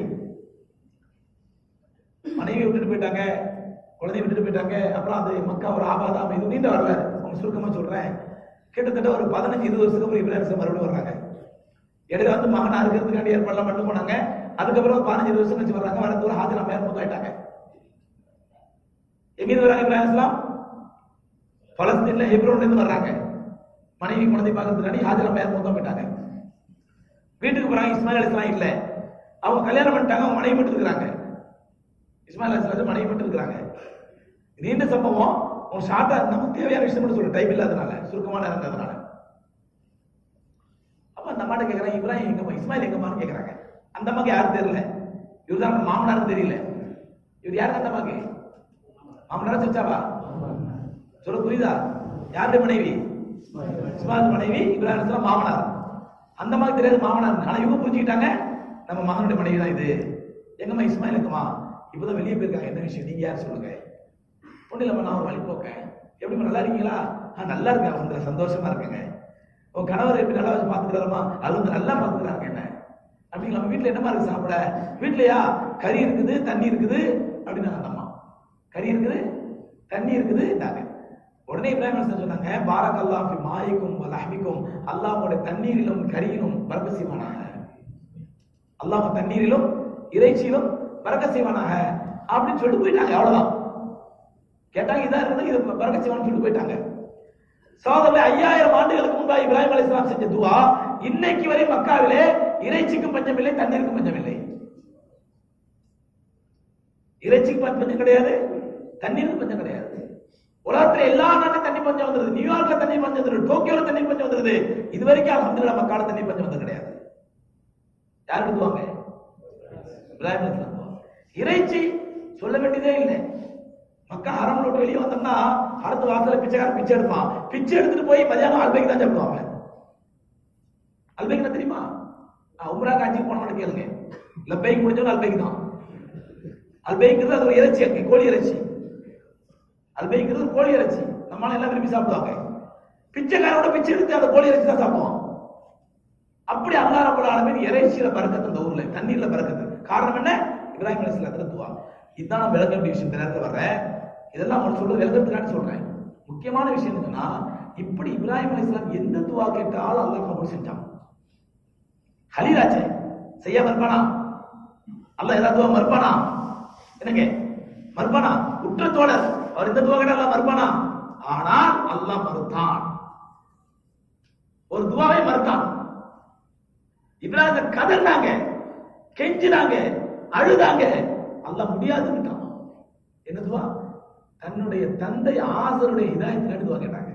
மனைவி விட்டுட்டு போயிட்டாங்க குழந்தைய விட்டுட்டு போயிட்டாங்க அப்புறம் அது மக்கா ஒரு ஆபாதம் இது நீண்ட வரல உங்க சுருக்கமா சொல்றேன் கிட்டத்தட்ட ஒரு பதினஞ்சு இருபது வருஷத்துக்கு அப்புறம் இப்ராஹிம் மறுபடியும் வர்றாங்க இடையில வந்து மகனா இருக்கிறதுக்காண்டி ஏற்பாடுலாம் பண்ணி போனாங்க அதுக்கப்புறம் ஒரு பதினஞ்சு வருஷம் கழிச்சு வர்றாங்க வரது ஒரு ஹாஜர் அம்மையார் மூத்த ஆயிட்டாங்க எங்கிருந்து வராங்க இப்ராஹிம் இஸ்லாம் பலஸ்தீன்ல ஹெப்ரோன்ல இருந்து வர்றாங்க மனைவி குழந்தை பார்க்கறதுக்காண்டி ஹாஜர் அம்மையார் மூத்தம் போயிட்டாங்க வீட்டுக்கு போறாங்க இஸ்மாயில் அலிஸ்லாம் இல்ல அவங்க கல்யாணம் பண்ணிட்டாங்க அவங்க மனைவி மட்டும் இருக்கிறாங்க இஸ்மாயில் அலிஸ்லாம் மனைவி மட்டும் இருக்கிறாங்க நீண்ட சம்பவம் ஒரு ஷார்ட்டா நமக்கு தேவையான விஷயம் மட்டும் சொல்ற டைம் இல்லாதனால சுருக்கமான இருந்ததுனால அப்ப அந்த அம்மாட்ட கேக்குறாங்க இப்ராஹிம் எங்கம்மா இஸ்மாயில் எங்கம்மான்னு கேக்குறாங்க அந்த அம்மாக்கு யாரும் தெரியல இவர் தான் மாமனாரும் தெரியல இவர் யாருக்கு அந்த அம்மாக்கு மாமனாரா சச்சாவா சொல்ல புரியுதா யாருடைய மனைவி இஸ்மாயில் மனைவி இப்ராஹிம் அலிஸ்லாம் மாமனார் அந்த அம்மாக்கு தெரியாது மாமனார் ஆனா இவங்க புரிஞ்சுக்கிட்டாங்க நம்ம மகனுடைய மனைவி தான் இது எங்கம்மா இஸ்மாயில் எங்கம்மா இப்பதான் வெளியே போயிருக்காங்க என்ன விஷயம் நீங்க யார் சொல்லுங்க ஒன்றும் இல்லைம்மா நான் ஒரு வழி போக்கேன் எப்படிம்மா நல்லா இருக்கீங்களா ஆ நல்லா இருக்கேன் அவங்க சந்தோஷமா இருக்கேங்க உன் கணவர் எப்படி நல்லா வச்சு பாத்துக்கிறாரமா அது வந்து நல்லா பாத்துக்கிறாங்க என்ன அப்படிங்களா நம்ம வீட்டுல என்னமா இருக்கு சாப்பிட வீட்லயா கறி இருக்குது தண்ணி இருக்குது அப்படின்னு அந்த அம்மா கறி இருக்குது தண்ணி இருக்குது இந்தாங்க உடனே இப்ராஹிம் அலைஹிஸ்ஸலாம் சொன்னாங்க பாரக் அல்லாஹ் ஃபி மாயிக்கும் வ லஹ்மிக்கும் அல்லாஹ் உங்களுடைய தண்ணீரிலும் கரியிலும் பரக்கத் செய்வானாக அல்லாஹ் தண்ணீரிலும் இறைச்சியிலும் பரக்கத் செய்வானாக அப்படின்னு சொல்லிட்டு போயிட்டாங்க அவ்வளவுதான் கேட்டாங்க இதான் இருந்து இது பறக்க செய்வான்னு சொல்லிட்டு போயிட்டாங்க சோதரே ஐயாயிரம் ஆண்டுகளுக்கு முன்பாக இப்ராஹிம் அலைஹிஸ்ஸலாம் செஞ்ச துவா இன்னைக்கு வரை மக்காவிலே இறைச்சிக்கும் பஞ்சம் இல்லை தண்ணீருக்கும் பஞ்சம் இல்லை இறைச்சிக்கு பஞ்சம் கிடையாது தண்ணீருக்கு பஞ்சம் கிடையாது உலகத்துல எல்லா நாட்டிலும் தண்ணி பஞ்சம் வந்துருது நியூயார்க்ல தண்ணி பஞ்சம் வந்துருது டோக்கியோல தண்ணி பஞ்சம் வந்துருது இது வரைக்கும் அல்ஹம்துலில்லாஹ் மக்கால தண்ணி பஞ்சம் வந்தது கிடையாது யார் எடுத்துவாங்க இப்ராஹிம் அலைஹிஸ்ஸலாம் துவா. இறைச்சி சொல்ல வேண்டியதே இல்லை மக்கா ஹரம் விட்டு வெளியே வந்தோம்னா அடுத்த வாசல்ல பிச்சைக்காரன் பிச்சை எடுப்பான் பிச்சை எடுத்துட்டு போய் மதியானம் அல்பைக்கு தான் சாப்பிடுவாங்க அல்பைக்கு தெரியுமா நான் உம்ரா காட்சிக்கு போனவன கேளுங்க லப்பைக்கு முடிஞ்சவங்க அல்பைக்கு தான் அல்பைங்கிறது அது ஒரு இறைச்சி அங்கே கோழி இறைச்சி அல்பைங்கிறது ஒரு கோழி இறைச்சி நம்மளால எல்லாம் விரும்பி சாப்பிடுவாங்க பிச்சைக்காரோட பிச்சை எடுத்து அந்த கோழி இறைச்சி தான் சாப்பிடுவான் அப்படி அல்லாஹ் ரப்பல் ஆலமீன் இறைச்சியில பறக்கத்து அந்த ஊர்ல தண்ணீர்ல பறக்கத்து காரணம் என்ன இப்ராஹிம் அலைஹிஸ்ஸலாத்துல துவா இதுதான் நான் விளக்க வேண்டிய விஷயம் இந்த நேரத்துல வர்றேன் இதெல்லாம் உங்களுக்கு சொல்றது விளக்கத்துக்காண்டி சொல்றேன் முக்கியமான விஷயம் என்னன்னா இப்படி இப்ராஹிம் அலைஹிஸ்ஸலாம் எந்த துவா கேட்டாலும் அல்லாஹ் கபூல் செஞ்சான் ஹலீலாச்சே செய்யாம இருப்பானா அல்லாஹ் ஏதாவது துவா மறுப்பானா என்னங்க மறுப்பானா உற்ற தோழர் அவர் இந்த துவா கேட்டா அல்லாஹ் மறுப்பானா ஆனால் அல்லாஹ் மறுத்தான் ஒரு துவாவை மறுத்தான் இப்ராஹிம் கதறினாங்க கெஞ்சினாங்க அழுதாங்க அல்லாஹ் முடியாதுன்னுட்டான் என்ன துவா தன்னுடைய தந்தை ஆசருடைய இதாயத்துக்காண்டி துவா கேட்டாங்க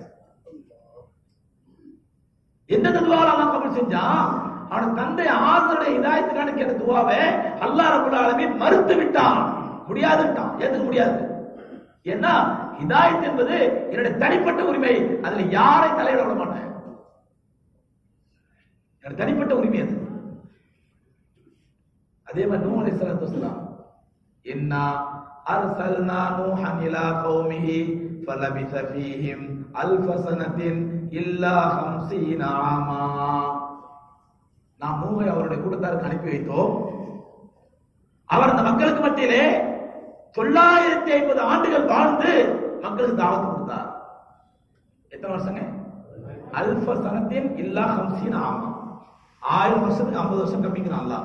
எந்தெந்த துவாவில் அல்லாஹ் கபூல் செஞ்சான் அவன் தந்தை ஆசருடைய இதாயத்துக்காண்டி கேட்ட துவாவை அல்லாஹ் ரப்பல் ஆலமீன் மறுத்து விட்டான் முடியாதுன்ட்டான் ஏத்துக்க முடியாது ஏன்னா ஹிதாயத் என்பது என்னுடைய தனிப்பட்ட உரிமை அதுல யாரை தலையிட விட மாட்டேன் என்னோட தனிப்பட்ட உரிமை அது அதே மாதிரி நூ அலைஹிஸ்ஸலாத்து வஸலாம் இன்னா அர்சல்னா நூஹன் இலா கௌமிஹி فلبث فيهم ألف سنة إلا خمسين عاما நாம் நூவை அவருடைய கூட்டத்தாருக்கு அனுப்பி வைத்தோம் அவர் அந்த மக்களுக்கு மத்தியிலே தொள்ளாயிரத்தி ஐம்பது ஆண்டுகள் வாழ்ந்து மக்களுக்கு தாவத்து கொடுத்தார் எத்தனை வருஷங்க அல்ஃப சனத்தின் இல்லா ஹம்சீன் ஆமா ஆயிரம் வருஷத்துக்கு ஐம்பது வருஷம் கம்மிக்கிறான் அல்லாஹ்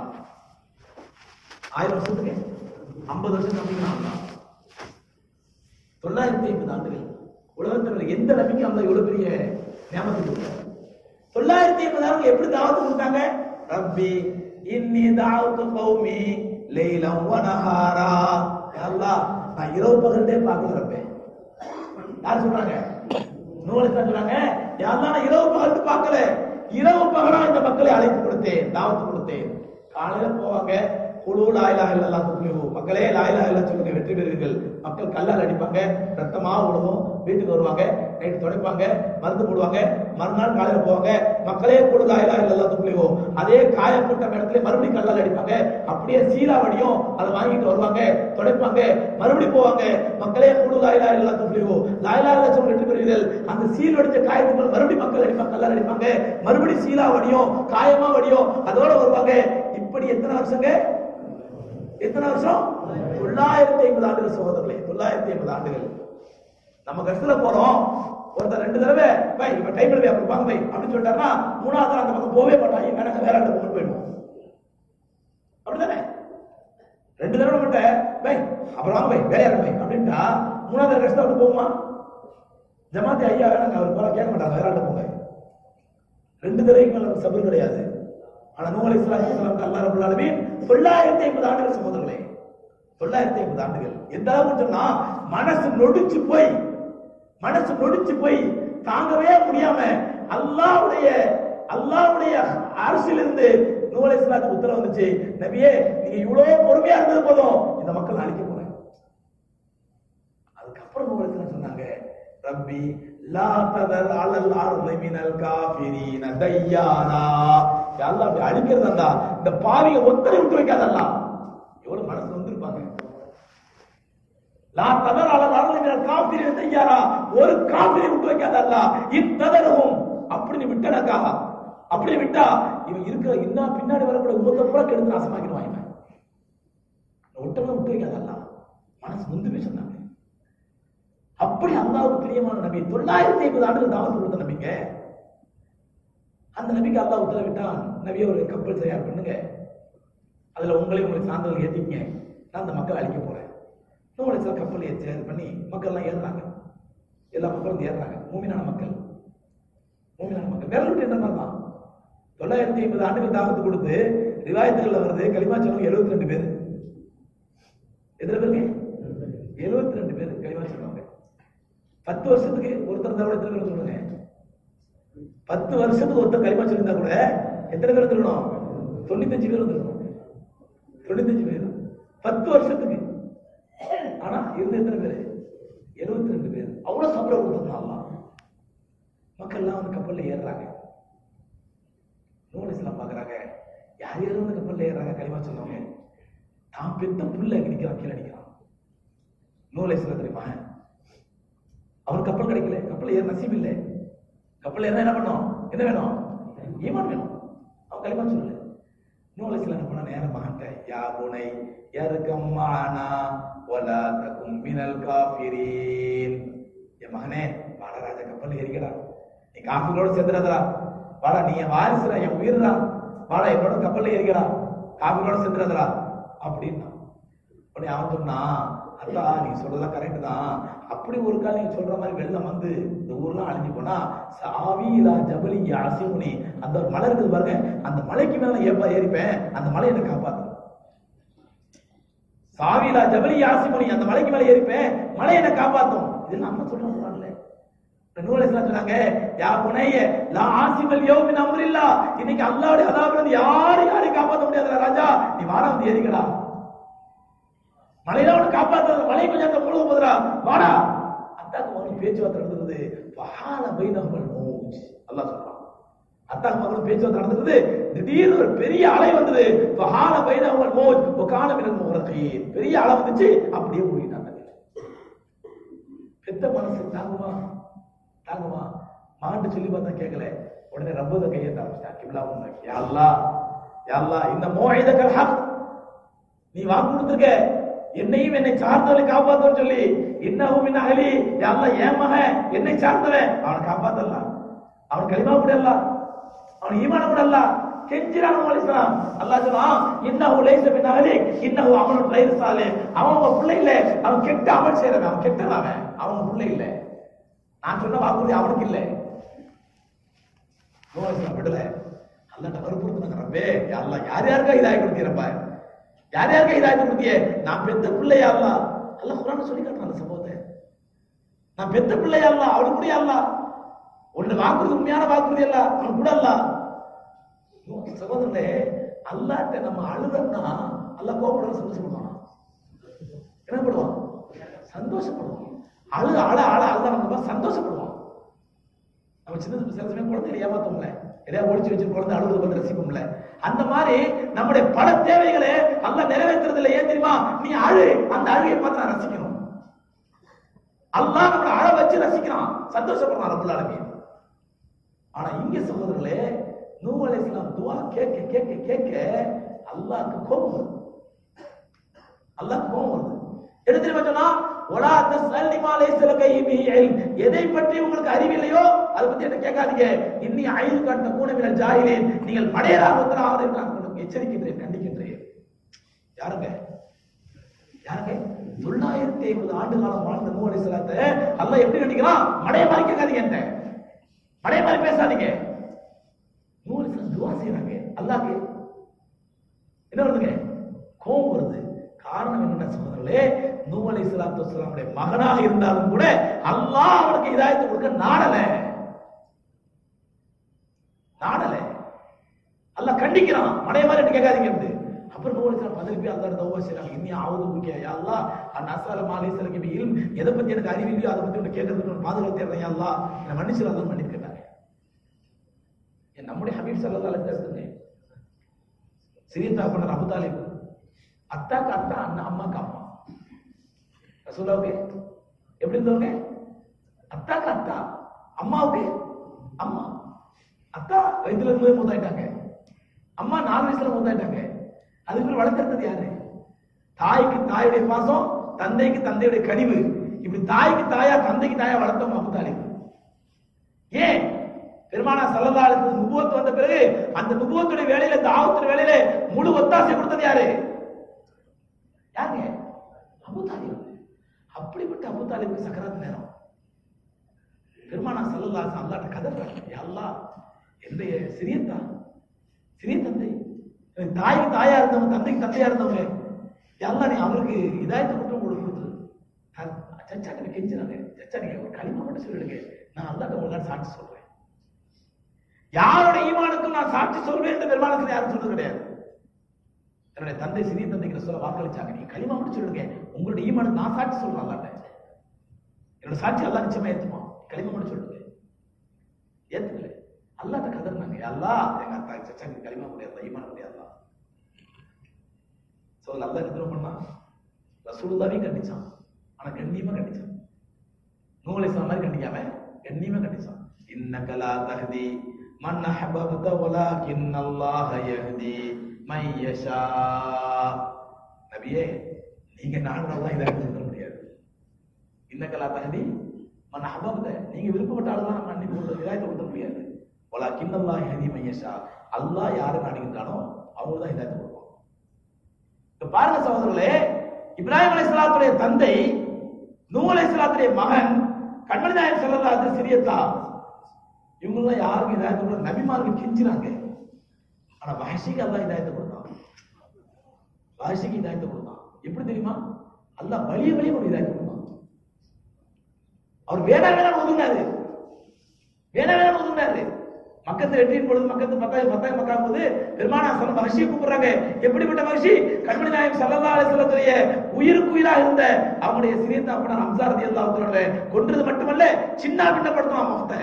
ஆயிரம் வருஷத்துக்கு ஐம்பது வருஷம் கம்மிக்கிறான் அல்லாஹ் தொள்ளாயிரத்தி ஐம்பது ஆண்டுகள் உலகத்தில் எந்த நம்பிக்கை அல்ல இவ்வளவு பெரிய ஞாபகத்துக்கு கொடுத்தார் தொள்ளாயிரத்தி ஐம்பது ஆண்டு எப்படி தாவத்து கொடுத்தாங்க ரப்பி இன்னி தாவத்து கௌமி லைலம் வ நஹாரா யா அல்லாஹ் நான் இரவு பகல்லே பார்க்கல ரப்பே யார் சொல்றாங்க நூலுக்கு சொல்றாங்க யா அல்லாஹ் நான் இரவு பகல் பார்க்கல இரவு பகலா இந்த மக்களை அழைத்து கொடுத்தேன் தாவத்து கொடுத்தேன் காலையில போவாங்க குழு லாயிலா இல்லல்லா துப்ளிஹு மக்களே லாயிலா இல்லா சொல்லுங்க வெற்றி பெறுவீர்கள் மக்கள் கல்லால் அடிப்பாங்க ரத்தமா விழுவும் வீட்டுக்கு வருவாங்க நைட் துடைப்பாங்க மருந்து போடுவாங்க மறுநாள் காலையில போவாங்க மக்களே குழு லாயிலா இல்லல்லா துப்ளிஹு அதே காயப்பட்ட இடத்துல மறுபடியும் கல்லால் அடிப்பாங்க அப்படியே சீலா வடியும் அதை வாங்கிட்டு வருவாங்க துடைப்பாங்க மறுபடியும் போவாங்க மக்களே குழு லாயிலா இல்லல்லா துப்ளிஹு லாயிலா இல்லா சொல்லி வெற்றி பெறுவீர்கள் அந்த சீல் வடிச்ச காயத்துக்கு மேல மறுபடியும் மக்கள் அடிப்பாங்க கல்லால் அடிப்பாங்க மறுபடியும் சீலா வடியும் காயமா வடியும் அதோட வருவாங்க இப்படி எத்தனை வருஷங்க எத்தனை வருஷம் தொள்ளாயிரத்தி ஐம்பது ஆண்டுகள் சகோதரர்களே தொள்ளாயிரத்தி ஐம்பது ஆண்டுகள் நம்ம கஷ்டத்துல போறோம் ஒருத்தர் ரெண்டு தடவை பை இப்ப டைம் எழுதி அப்படி வாங்க பை அப்படின்னு சொல்லிட்டாருன்னா மூணாவது தடவை அந்த பக்கம் போகவே மாட்டாங்க எங்க நாங்க வேற இடத்துக்கு கொண்டு போயிடுவோம் அப்படிதானே ரெண்டு தடவை மட்டும் பை அப்புறம் வாங்க பை வேலையா பை அப்படின்ட்டா மூணாவது கஷ்டம் அப்படி போகுமா ஜமாத்தி ஐயா வேணாங்க அவர் போல கேட்க மாட்டாங்க வேற இடத்துக்கு போங்க ரெண்டு தடவைக்கு மேல சபர் கிடையாது ஆனா நூலை இஸ்லாத்துக்கு அல்லா ரபுல் ஆலமீன் தொள்ளாயிரத்தி ஐம்பது ஆண்டுகள் சகோதரர்களே தொள்ளாயிரத்தி ஐம்பது ஆண்டுகள் எந்த அளவுக்கு சொன்னா மனசு நொடிச்சு போய் மனசு நொடிச்சு போய் தாங்கவே முடியாம அல்லாவுடைய அல்லாவுடைய அரசிலிருந்து நூலை இஸ்லாத்துக்கு உத்தரவு வந்துச்சு நபியே நீங்க இவ்வளவு பொறுமையா இருந்தது போதும் இந்த மக்கள் அழிக்க போறேன் அதுக்கப்புறம் நூலை இஸ்லாம் சொன்னாங்க ரப்பி லா ததர் அலல் அர்தி மினல் காஃபிரீன தையாரா யா அல்லாஹ் அப்படி அழிக்கிறதா இந்த பாவிய ஒத்தரை விட்டு வைக்காதல்லா எவ்வளவு மனசு வந்திருப்பாங்க லா ததர் அலல் அர்தி மினல் காஃபிரீன தையாரா ஒரு காஃபிரை விட்டு வைக்காதல்லா இத்ததரும் அப்படி நீ விட்டனக்கா அப்படி விட்டா இவன் இருக்கிற இன்னும் பின்னாடி வரக்கூடிய உமத்தை பூரா கெடுத்து நாசமாக்கிடுவான் இவன் ஒட்டெல்லாம் விட்டு வைக்காதல்லா மனசு வந்து சொன்னாங்க அப்படி அல்லாவுக்கு பிரியமான நபி தொள்ளாயிரத்தி ஐம்பது ஆண்டுகள் தாவத்து கொடுத்த நபிங்க அந்த நபிக்கு அல்லாஹ் உத்தரவிட்டான் நபியை ஒரு கப்பல் தயார் பண்ணுங்க அதுல உங்களையும் உங்களை சார்ந்தவர்கள் ஏத்திக்கங்க நான் அந்த மக்கள் அழிக்க போறேன் நூலை சில கப்பல் ஏற்றி இது பண்ணி மக்கள்லாம் ஏறுறாங்க எல்லா மக்களும் வந்து ஏறுறாங்க மூமினான மக்கள் மூமினான மக்கள் விரல் விட்டு என்ற மாதிரி தான் தொள்ளாயிரத்தி ஐம்பது ஆண்டுகள் தாக்கத்து கொடுத்து ரிவாயத்துகள்ல வருது களிமா சொன்னவங்க எழுபத்தி ரெண்டு பேர் எத்தனை பேருக்கு எழுபத்தி ரெண்டு பேர் களிமா சொல்லுவாங்க பத்து வருஷத்துக்கு ஒருத்தர் தவிர எத்தனை பேர் சொல்லுங்க பத்து வருஷத்துக்கு ஒருத்தர் களிமா சொல்லியிருந்தா கூட எத்தனை பேர் சொல்லணும் தொண்ணூத்தஞ்சு பேர் வந்துருக்கணும் தொண்ணூத்தஞ்சு பேர் பத்து வருஷத்துக்கு ஆனா இருந்த எத்தனை பேர் எழுபத்தி ரெண்டு பேர் அவ்வளவு சம்பளம் கொடுத்துருந்தாங்க மக்கள் எல்லாம் வந்து கப்பல்ல ஏறுறாங்க நூலிஸ்லாம் பாக்குறாங்க யார் யாரும் வந்து கப்பல்ல ஏறுறாங்க களிமா சொன்னவங்க தான் பெத்த புள்ள அங்க நிக்கிறான் கீழே நிக்கிறான் நூலேஸ்ல தெரியுமா அவர் கப்பல் கிடைக்கல கப்பல் ஏற நசீப் இல்லை கப்பல் ஏறினா என்ன பண்ணும் என்ன வேணும் ஈமான் வேணும் அவன் களிமா சொல்லல நூலேஸ்ல என்ன பண்ண நேரம் மகன்ட்ட யா புனை யர்கம் மானா வலா தகும் மினல் காஃபிரீன் என் மகனே வாடா ராஜா கப்பல் ஏறிக்கடா நீ காஃபிரோட சேர்ந்துடாதடா வாடா நீ என் வாரிசுடா என் உயிர்டா வாடா என்னோட கப்பல்ல ஏறிக்கடா காஃபிரோட சேர்ந்துடாதடா அப்படின்னா உடனே அவன் சொன்னான் அத்தா நீ சொல்றதெல்லாம் கரெக்ட் தான் அப்படி ஒரு கால் நீங்க சொல்ற மாதிரி வெள்ளம் வந்து இந்த ஊர்லாம் அழிஞ்சு போனா சாவிலா ஜபலி யாசிமுனி அந்த ஒரு மலை இருக்குது பாருங்க அந்த மலைக்கு மேல நான் ஏப்பா ஏறிப்பேன் அந்த மலை என்னை காப்பாத்து சாவிலா ஜபலி யாசிமுனி அந்த மலைக்கு மேல ஏறிப்பேன் மலை என்னை காப்பாத்தும் இதெல்லாம் நம்ம சொல்றோம் குரான்ல நூலெல்லாம் சொன்னாங்க யா புனைய லா ஆசிமல் யோமின் அம்ரில்லா இன்னைக்கு அல்லாஹ்வுடைய அதாபில இருந்து யாரும் யாரையும் காப்பாத்த முடியாதுடா ராஜா நீ வாடா வந்து ஏறிக்கடா மலையில அவனை காப்பாத்த மலை கொஞ்சம் அந்த முழுக போதுடா வாடா அத்தாக்கு மகனும் பேச்சுவார்த்தை நடந்தது பஹால பைனஹுல் மௌஜ் அல்லாஹ் சொல்றான் அத்தாக்கு மகனும் பேச்சுவார்த்தை நடந்தது திடீர்னு ஒரு பெரிய அலை வந்தது பஹால பைனஹுல் மௌஜ் வகான மினல் முஹரகீன் பெரிய அலை வந்துச்சு அப்படியே மூடிட்டாங்க பெத்த மனசு தாங்குமா தாங்குமா மாண்டு சொல்லி பார்த்தா கேட்கல உடனே ரப்பத கையேற்ற ஆரம்பிச்சிட்டான் கிப்லா முன்னாடி யா அல்லாஹ் யா அல்லாஹ் இந்த மோஹிதக்கல் ஹக் நீ வாக்கு கொடுத்துருக்க என்னையும் என்னை சார்ந்தவனை காப்பாத்தன்னு சொல்லி இன்னமும் மின் அகலி யா அல்லாஹ் என் மகன் என்னை சார்ந்தவன் அவனை காப்பாத்தலாம் அவன் களிமா கூட அல்ல அவன் ஈமான கூட அல்ல கெஞ்சிரான் அலிஸ்லாம் அல்லாஹ் சொன்னான் இன்னஹு லைஸ மின் அகலி இன்னஹு அமலுன் கைர் சாலே அவன் உங்க பிள்ளை இல்ல அவன் கெட்ட அமல் செய்யறவன் அவன் கெட்டவன் அவன் அவன் உங்க பிள்ளை இல்ல நான் சொன்ன வாக்குறுதி அவனுக்கு இல்லை நோய் விடல அல்லாட்ட வற்புறுத்தினாங்க ரப்பே யா அல்லாஹ் யார் யாருக்கா இதாய் கொடுத்தீரப்பா யார் யாருக்கா இதாயத்தை கொடுத்தியே நான் பெத்த பிள்ளையா அல்ல அல்லாஹ் குரான் சொல்லி காட்டுறான் அந்த சம்பவத்தை நான் பெத்த பிள்ளையா அல்ல அவனுக்கு கூட அல்ல உன்னை வாக்குறுதி உண்மையான வாக்குறுதி அல்ல அவன் கூட அல்ல சகோதரனே அல்லாட்ட நம்ம அழுதோம்னா அல்லாஹ் கோபப்படுற சந்தோஷப்படுவான் என்ன பண்ணுவான் சந்தோஷப்படுவான் அழு அழ அழ அழுதா நம்ம சந்தோஷப்படுவான் நம்ம சின்ன சில சமயம் குழந்தைகளை ஏமாத்தோம்ல எதையா ஒளிச்சு வச்சு குழந்தை அழுவது பார்த்து ரசிப்போம்ல அந்த மாதிரி நம்முடைய பல தேவைகளை அல்ல நிறைவேற்றுறது இல்லை ஏன் தெரியுமா நீ அழு அந்த அழுகையை பார்த்து நான் ரசிக்கணும் அல்லாஹ் நம்மளை அழ வச்சு ரசிக்கிறான் சந்தோஷப்படுறான் ரபுல் ஆலமீன் ஆனா இங்க சகோதரர்களே நூ அலைஹிஸ்ஸலாம் துஆ கேட்க கேட்க கேட்க அல்லாஹ்க்கு கோபம் வருது அல்லாஹ் கோபம் வருது என்ன தெரியுமா சொன்னா ஒலா தஸ்அல்னி மா லைஸ லக பிஹி இல்ம் எதை பற்றி உங்களுக்கு அறிவில்லையோ அதை பத்தி என்ன கேட்காதீங்க இன்னி ஐல் கண்ட கூணமினல் ஜாஹிலீன் நீங்கள் மடையராக ஆவது நான் உங்களுக்கு எச்சரிக்கின்றேன் கண்டிக்கின்றேன் யாருங்க யாருங்க தொள்ளாயிரத்தி ஐம்பது ஆண்டு காலம் வாழ்ந்த நூ அலைஹிஸ்ஸலாத்தை அல்லாஹ் எப்படி கண்டிக்கிறான் மடைய மாதிரி கேட்காதீங்க என்கிட்ட மடைய மாதிரி பேசாதீங்க நூ அலைஹிஸ்ஸலாம் துஆ செய்றாங்க அல்லாஹ்க்கு என்ன வருதுங்க கோபம் வருது காரணம் என்ன சகோதரர்களே நூ அலை சலாத்து வசலாமுடைய மகனாக இருந்தாலும் கூட அல்லாஹ் அவனுக்கு இதாயத்தை கொடுக்க நாடல நாடல அல்லாஹ் கண்டிக்கிறான் மடைய மாதிரி என்ன கேட்காதீங்க என்று அப்புறம் நூ அலை சலாம் பதில் போய் அல்லாஹ் தௌபா செய்றாங்க இன்னி ஆவது முக்கிய யா அல்லாஹ் அன் அஸ்அல மா லைஸ லக பிஹி இல்ம் எதை பத்தி எனக்கு அறிவில்லையோ அதை பத்தி உனக்கு கேட்கறதுக்கு ஒரு பாதுகாப்பு தேவை யா அல்லாஹ் என்ன மன்னிச்சிரு அல்லாஹ் மன்னிப்பு கேட்டாங்க என் நம்முடைய ஹபீப் ஸல்லல்லாஹு அலைஹி வஸல்லம் சிறிய தாப்பனர் அபு தாலிப் அத்தாக்கு அத்தா அண்ணா அம்மாக்கு அம்மா ரசூலாவுக்கு எப்படி இருந்தவங்க அத்தாக்கு அத்தா அம்மாவுக்கு அம்மா அத்தா வயிற்றுல இருந்து மூத்தாயிட்டாங்க அம்மா நாலு வயசுல மூத்தாயிட்டாங்க அதுக்கு வளர்க்கறது யாரு தாய்க்கு தாயுடைய பாசம் தந்தைக்கு தந்தையுடைய கனிவு இப்படி தாய்க்கு தாயா தந்தைக்கு தாயா வளர்த்தவங்க அபு தாலிப் ஏன் பெருமானா சல்லல்லாஹு நுபுவத் வந்த பிறகு அந்த நுபுவத்துடைய வேலையில தாவத்துடைய வேலையில முழு ஒத்தாசை கொடுத்தது யாரு யாருங்க அபு தாலிப் அப்படிப்பட்ட அபு தாலிபுக்கு சக்கராத் நேரம் பெருமானா சல்லல்லாஹு அல்லாட்ட கதறாங்க யா அல்லாஹ் என்னுடைய சிறியத்தா சிறிய தந்தை எனக்கு தாய்க்கு தாயா இருந்தவங்க தந்தைக்கு தந்தையா இருந்தவங்க யா அல்லாஹ் நீ அவருக்கு இதாயத்தை மட்டும் உங்களுக்கு கொடுத்துரு நான் சச்சா நீங்க கெஞ்சுறாங்க சச்சா நீங்க ஒரு களிமா மட்டும் சொல்லிடுங்க நான் அல்லாட்ட உங்களுக்கு சாட்சி சொல்றேன் யாரோட ஈமானுக்கும் நான் சாட்சி சொல்வேன் என்று பெருமானத்தில் யாரும் சொன்னது கிடையாது என்னுடைய தந்தை சிறிய தந்தைக்கு சொல்ல வாக்களிச்சாங்க நீங்க களிமா மட்டும் சொல்லுங்க உங்களுடைய ஈமானுக்கு நான் சாட்சி சொல்றேன் அல்லாட்ட என்னோட சாட்சி அல்லா நிச்சயமா ஏத்துமா களிமா மட்டும் சொல்லுங்க ஏத்துக்கல அல்லாட்ட கதறினாங்க அல்லா எங்க அத்தா சச்சாக்கு களிமா முடியாது ஈமான முடியாதா சோ அல்லா என்ன பண்ணா ரசூலுல்லாவையும் கண்டிச்சான் ஆனா கண்ணியமா கண்டிச்சான் நூலை சொன்ன மாதிரி கண்டிக்காம கண்ணியமா கண்டிச்சான் இன்னக லா தஹ்தி மன் அஹ்பப்த வலாகின் அல்லாஹ் யஹ்தி மை யஷா நபியே நீங்க நாடுறதா இதை எடுத்து முடியாது இன்னக லா தஹ்தி மன் அஹ்பப்த நீங்க விருப்பப்பட்ட ஆளுதான் நம்ம அன்னைக்கு ஒரு இதாயத்தை கொடுக்க முடியாது வலாகின் அல்லாஹ் யஹ்தி மை யஷா அல்லாஹ் யாரை நாடுகின்றானோ அவங்க தான் இதாயத்தை கொடுப்பான் இப்ப பாருங்க சகோதரர்களே இப்ராஹிம் அலைஹிஸ்ஸலாத்துடைய தந்தை நூ அலைஹிஸ்ஸலாத்துடைய மகன் கண்மணி நாயகம் ஸல்லல்லாஹு சிறியத்தா இவங்கெல்லாம் யாருக்கு இதாயத்தை கொடுக்க நபிமாருக்கு கெஞ்சினாங்க ஆனா வஹஷிக்கு அல்லாஹ் இதாயத்தை கொடுத்தான் வஹஷிக்கு இதாயத்தை கொடுத்தான் எப்படி தெரியுமா அல்லாஹ் வலிய வலிய ஒரு இதாயத்தை கொடுத்தான் அவர் வேணா வேணா ஒதுங்கினாரு வேணா வேணா ஒதுங்கினாரு மக்கத்து வெற்றியின் பொழுது மக்கத்து பத்தாயிரம் பத்தாயிரம் மக்கா போது பெருமானா சொல்ல மகிழ்ச்சியை கூப்பிடுறாங்க எப்படிப்பட்ட மகிழ்ச்சி கண்மணி நாயகம் சல்லல்லா அலிஸ்லத்துடைய உயிருக்கு உயிரா இருந்த அவங்களுடைய சிறியத்த அப்பனார் அம்சாரதி அல்லாஹ் கொன்றது மட்டுமல்ல சின்ன பின்னப்படுத்துவான் முகத்தை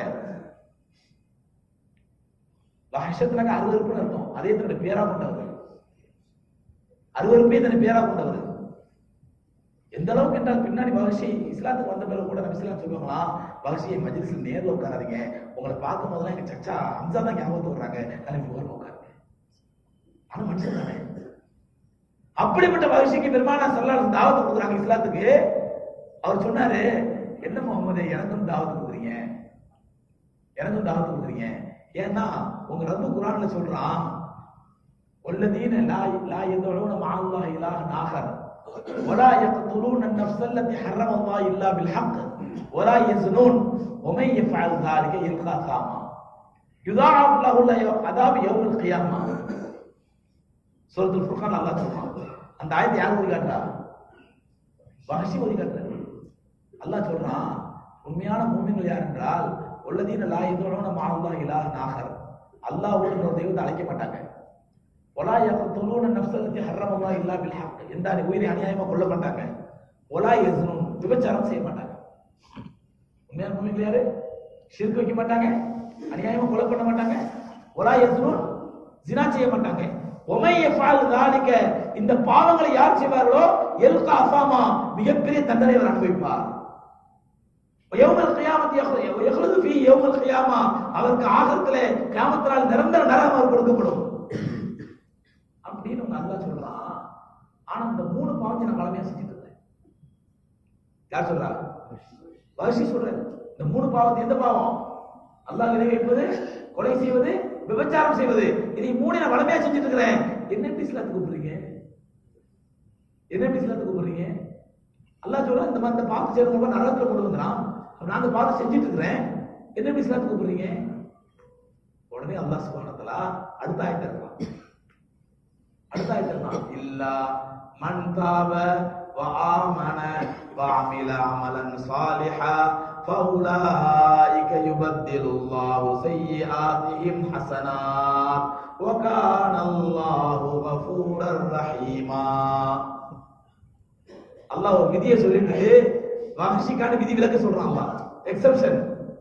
லட்சத்தினாக்க அருவருப்புன்னு அர்த்தம் அதே தன்னுடைய பேரா கொண்டவர் அருவருப்பே தன்னை பேரா கொண்டவர் எந்த அளவுக்கு என்றால் பின்னாடி பகஷி இஸ்லாத்துக்கு வந்த பிறகு கூட நம்ம இஸ்லாம் சொல்லுவாங்களா பகஷியை மஜ்லிஸ்ல நேர்ல உட்காராதீங்க உங்களை பார்க்கும் போதெல்லாம் எங்க சச்சா ஹம்சா தான் ஞாபகத்து வர்றாங்க கிளம்பி ஓரம் உட்காருங்க ஆனா மனுஷன் தானே அப்படிப்பட்ட பகஷிக்கு பெருமானா சல்லாஹ் தாவத்து கொடுக்குறாங்க இஸ்லாத்துக்கு அவர் சொன்னாரு என்ன முகமது எனக்கும் தாவத்து கொடுக்குறீங்க எனக்கும் தாவத்து கொடுக்குறீங்க ஏன்னா உங்க ரப்பு குரான்ல சொல்றான் والذين لا لا يدعون مع الله إلها آخر ولا يقتلون النفس التي حرم الله إلا بالحق ولا يزنون ومن يفعل ذلك يلقى ثاما يضاعف له العذاب يوم القيامة سورة الفرقان الله சொல்றான் அந்த ஆயத்தை யார் ஓதி காட்டுறா வஹஷி ஓதி காட்டுறாரு அல்லாஹ் சொல்றான் உண்மையான மூமின்கள் யார் என்றால் உள்ளதீன லா இதோட மால்லா இலாஹ் நாகர் அல்லாஹ்வோடு இன்னொரு தெய்வத்தை அழைக்க மாட்டாங்க ஒலா யக்துலூன நஃப்ஸல்லதி ஹர்ரமல்லாஹ் இல்லா பில் ஹக் எந்த உயிரை அநியாயமா கொல்ல மாட்டாங்க ஒலா யஸ்னூன் விபச்சாரம் செய்ய மாட்டாங்க உண்மையான மூமின்கள் யாரு ஷிர்க் வைக்க மாட்டாங்க அநியாயமா கொலை பண்ண மாட்டாங்க ஒலா யஸ்னூன் ஜினா செய்ய மாட்டாங்க ஒமை யஃபால் தாலிக இந்த பாவங்களை யார் செய்வார்களோ எல்கா அசாமா மிகப்பெரிய தண்டனை அவர் அனுபவிப்பார் யௌமல் கியாமத் யஹ்லுது ஃபீ யௌமல் கியாமா அவருக்கு ஆகத்திலே கியாமத்தினால் நிரந்தர நரகம் அவர் கொடுக்கப்படும் அப்படின்னு உங்க அல்லாஹ் சொல்றான் ஆனா இந்த மூணு பாவத்தை நான் பழமையா செஞ்சுட்டு இருந்தேன் யார் சொல்றா வரிசை சொல்றேன் இந்த மூணு பாவத்தை எந்த பாவம் அல்லாஹ் விலை வைப்பது கொலை செய்வது விபச்சாரம் செய்வது இதை மூணு நான் வளமையா செஞ்சுட்டு இருக்கிறேன் என்ன எப்படி இஸ்லாத்துக்கு கூப்பிடுறீங்க என்ன எப்படி இஸ்லாத்துக்கு கூப்பிடுறீங்க அல்லாஹ் சொல்றா இந்த மாதிரி இந்த பாவத்தை செய்யறவங்க நரகத்துல கொண்டு வந்துறான் அப்ப நான் அந்த பாவத்தை செஞ்சுட்டு இருக்கிறேன் என்ன எப்படி இஸ்லாத்துக்கு கூப்பிடுறீங்க உடனே அல்லாஹ் சுபானத்தலா அடுத்த ஆயத்தை இருக்கலாம் அடுத்த ஆயத்தை இருக்கலாம் இல்லா மன் தாப وآمن وعمل عملا صالحا فأولئك يبدل الله سيئاتهم حسنات وكان الله غفورا رحيما அல்லாஹ் ஒரு விதியை சொல்லிட்டு வஹஷிக்கான விதி விலக்க சொல்றான் அல்லாஹ் எக்ஸெப்ஷன்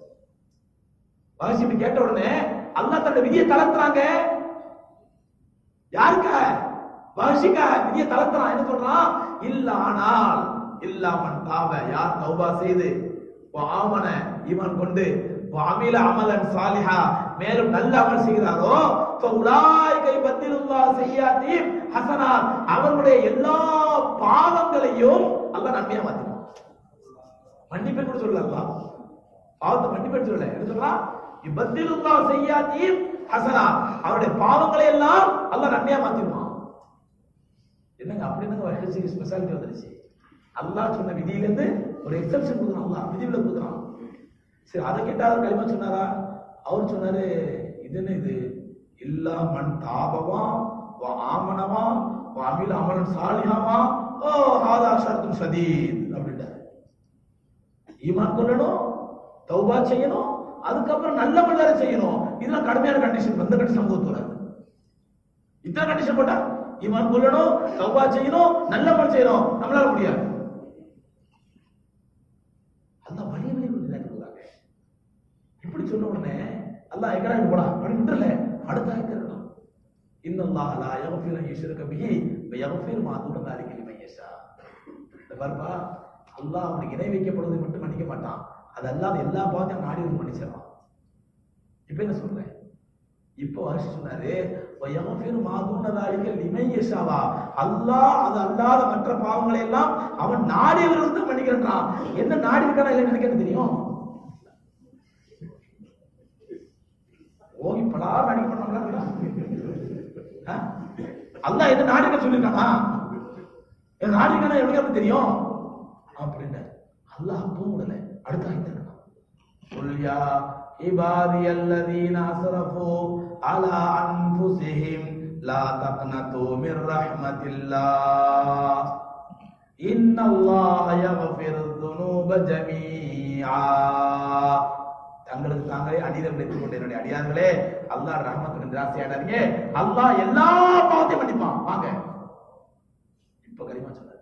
வஹஷி இப்படி கேட்ட உடனே அல்லாஹ் தன்னோட விதியை தளர்த்துறாங்க யாருக்கா வஹஷிக்கா விதியை தளர்த்துறான் என்ன சொல்றான் இல்ல ஆனால் இல்லாமன் தாவ யார் தௌபா செய்து ஆமன ஈமான் கொண்டு அமில அமலன் சாலிஹா மேலும் நல்ல அமல் செய்கிறாரோ உலாய்கை பத்திருல்லா செய்யாதீம் ஹசனாத் அவர்களுடைய எல்லா பாவங்களையும் அல்லாஹ் நன்மையா மாத்தினான் மன்னிப்பை கூட சொல்லல அல்லாஹ் பாவத்தை மன்னிப்பை சொல்லல என்ன சொல்றான் இப்பத்திருல்லா செய்யாதீம் ஹசனாத் அவருடைய பாவங்களை எல்லாம் அல்லாஹ் நன்மையா மாத்திடுவான் என்னங்க அப்படி என்னங்க வயசு ஸ்பெஷாலிட்டி வந்துருச்சு அல்லாஹ் சொன்ன விதியில இருந்து ஒரு எக்ஸப்ஷன் கொடுக்குறான் அல்லாஹ் விதிவில கொடுக்குறான் சரி அதை கேட்டாத களிமா சொன்னாரா அவர் சொன்னாரு இது என்ன இது இல்லா மண் தாபவா வா ஆமனவா வா அமில் அமலன் சாலியாவா ஓ ஹாதா ஷர்த்தும் சதீத் அப்படின்ட்டாரு ஈமான் கொள்ளணும் தௌபா செய்யணும் அதுக்கப்புறம் நல்ல மல்லரை செய்யணும் இதெல்லாம் கடுமையான கண்டிஷன் வந்த கண்டிஷன் சமூகத்தோட இத்தனை கண்டிஷன் போட்டா ஈமான் கொள்ளணும் தௌபா செய்யணும் நல்ல மல் செய்யணும் நம்மளால முடியாது அல்ல வழி வழி கொடுக்குறாங்க இப்படி சொன்ன உடனே அல்லாஹ் எங்கடா இங்க போடா அப்படி விட்டுறல அடுத்த ஆயத்து இருக்கணும் இன்னல்லாஹ் லா யக்ஃபிரு அன் யுஷ்ரக பிஹி வ யக்ஃபிரு மா தூன தாலிக லிமன் யஷா இந்த பாருப்பா அல்லாஹ் அவனுக்கு இணை வைக்கப்படுவதை மட்டும் மன்னிக்க மாட்டான் அது அல்லாத எல்லா பாவத்தையும் நாடி வந்து மன்னிச்சிடலாம் இப்ப என்ன சொல்றேன் இப்போ வருஷம் சொன்னாரு வ யக்ஃபிரு மா தூன தாலிக லிமன் யஷாவா அல்லாஹ் அது அல்லாத மற்ற பாவங்களை எல்லாம் அவன் நாடியவர்களுக்கு மன்னிக்கிறான் என்ன நாடி இருக்கானா இல்லைன்னு எனக்கு என்ன தெரியும் ஓகி பலா நடிக்க பண்ணாங்களா அல்லாஹ் என்ன நாடிக்க சொல்லிருக்கானா என் நாடிக்கனா எப்படி அப்படி தெரியும் அப்படின்னு அல்லாஹ் அப்பவும் விடல அடுத்த ஆயத்தை இருக்கணும் قل يا عبادي الذين اسرفوا على انفسهم لا تقنطوا من رحمة الله إن الله يغفر الذنوب جميعا தங்களுக்கு தாங்களே அநீதம் நினைத்துக் கொண்ட என்னுடைய அடியார்களே அல்லாஹ் ரஹமத்துக்கு நிராசையாடாதீங்க அல்லாஹ் எல்லா பாவத்தையும் மன்னிப்பான் வாங்க இப்ப கரிமா சொன்னார்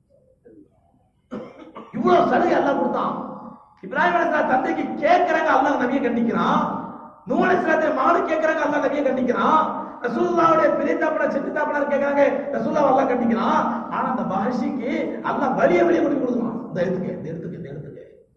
இவ்வளவு சலுகை அல்லாஹ் கொடுத்தான் இப்ராஹிம் அலைஹிஸ்ஸலாம் தந்தைக்கு கேட்கறாங்க அல்லாஹ் நபியை கண்டிக்கிறான் நூஹ் அலைஹிஸ்ஸலாத்தை மகனு கேட்கறாங்க அல்லாஹ் நபியை கண்டிக்கிறான் ரசூலுல்லாஹ்வுடைய பெரியதாப்பனா சின்னதாப்பனா கேட்கறாங்க ரசூலுல்லாஹ் அல்லாஹ் கண்டிக்கிறான் ஆனா அந்த மகர்ஷிக்கு அல்லாஹ் வழிய வழிய கொண்டு கொடுக்குறான் இந்த எடுத்துக்க இந்த எடுத்துக்க இந்த எடுத்துக்க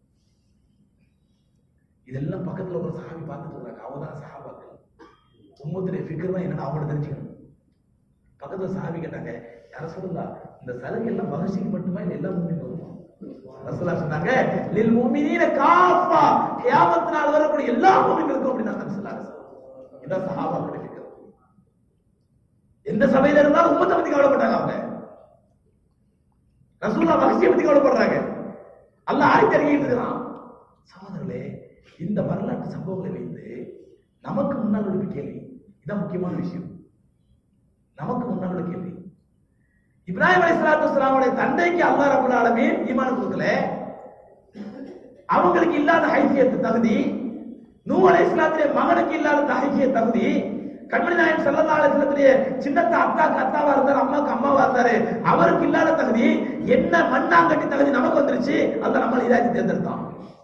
இதெல்லாம் பக்கத்துல ஒரு சஹாபி பார்த்துட்டு இருக்காங்க அவங்க தான் சஹாபாக்கள் உம்மத்துடைய ஃபிக்ர் தான் என்னன்னு அவங்கள தெரிஞ்சுக்கணும் பக்கத்துல சஹாபி கேட்டாங்க யார சொல்லலாம் இந்த சலுகை எல்லாம் மகிழ்ச்சிக்கு மட்டுமா இல்ல எல்லா மூமின் வருமா ரசூலா சொன்னாங்க லில் முஃமினீன காஃபா கியாமத் நாள் வரக்கூடிய எல்லா மூமின்களுக்கும் அப்படின்னா நபி ஸல்லல்லாஹு அலைஹி வஸல்லம் இதான் சஹாபாக்களுடைய ஃபிக்ர் எந்த சபையில இருந்தாலும் உம்மத்தை பத்தி கவலைப்பட்டாங்க அவங்க ரசூல்லா மகிழ்ச்சியை பத்தி கவலைப்படுறாங்க அல்லாஹ் ஆயத்தை அறிக்கிட்டு இருக்கிறான் சகோதரர்களே இந்த வரலாற்று சம்பவங்களை வைத்து நமக்கு முன்னால் உள்ள கேள்வி இதான் முக்கியமான விஷயம் நமக்கு முன்னால் உள்ள கேள்வி இப்ராஹிம் அலைஹிஸ்ஸலாத்து வஸலாமுடைய தந்தைக்கு அல்லாஹ் ரப்பல் ஆலமீன் ஈமான் கொடுக்கல அவங்களுக்கு இல்லாத ஹைசியத்து தகுதி நூ அலைஹிஸ்ஸலாத்துடைய மகனுக்கு இல்லாத ஹைசிய தகுதி கண்மணி நாயகம் ஸல்லல்லாஹு அலைஹி வஸல்லத்துடைய சின்னத்த அக்காக்கு அத்தாவா இருந்தாரு அம்மாக்கு அம்மாவா இருந்தாரு அவருக்கு இல்லாத தகுதி என்ன மண்ணாங்கட்டி தகுதி நமக்கு வந்துருச்சு அல்லாஹ் நம்மள இதாக்கி தேர்ந்தெடுத்தான்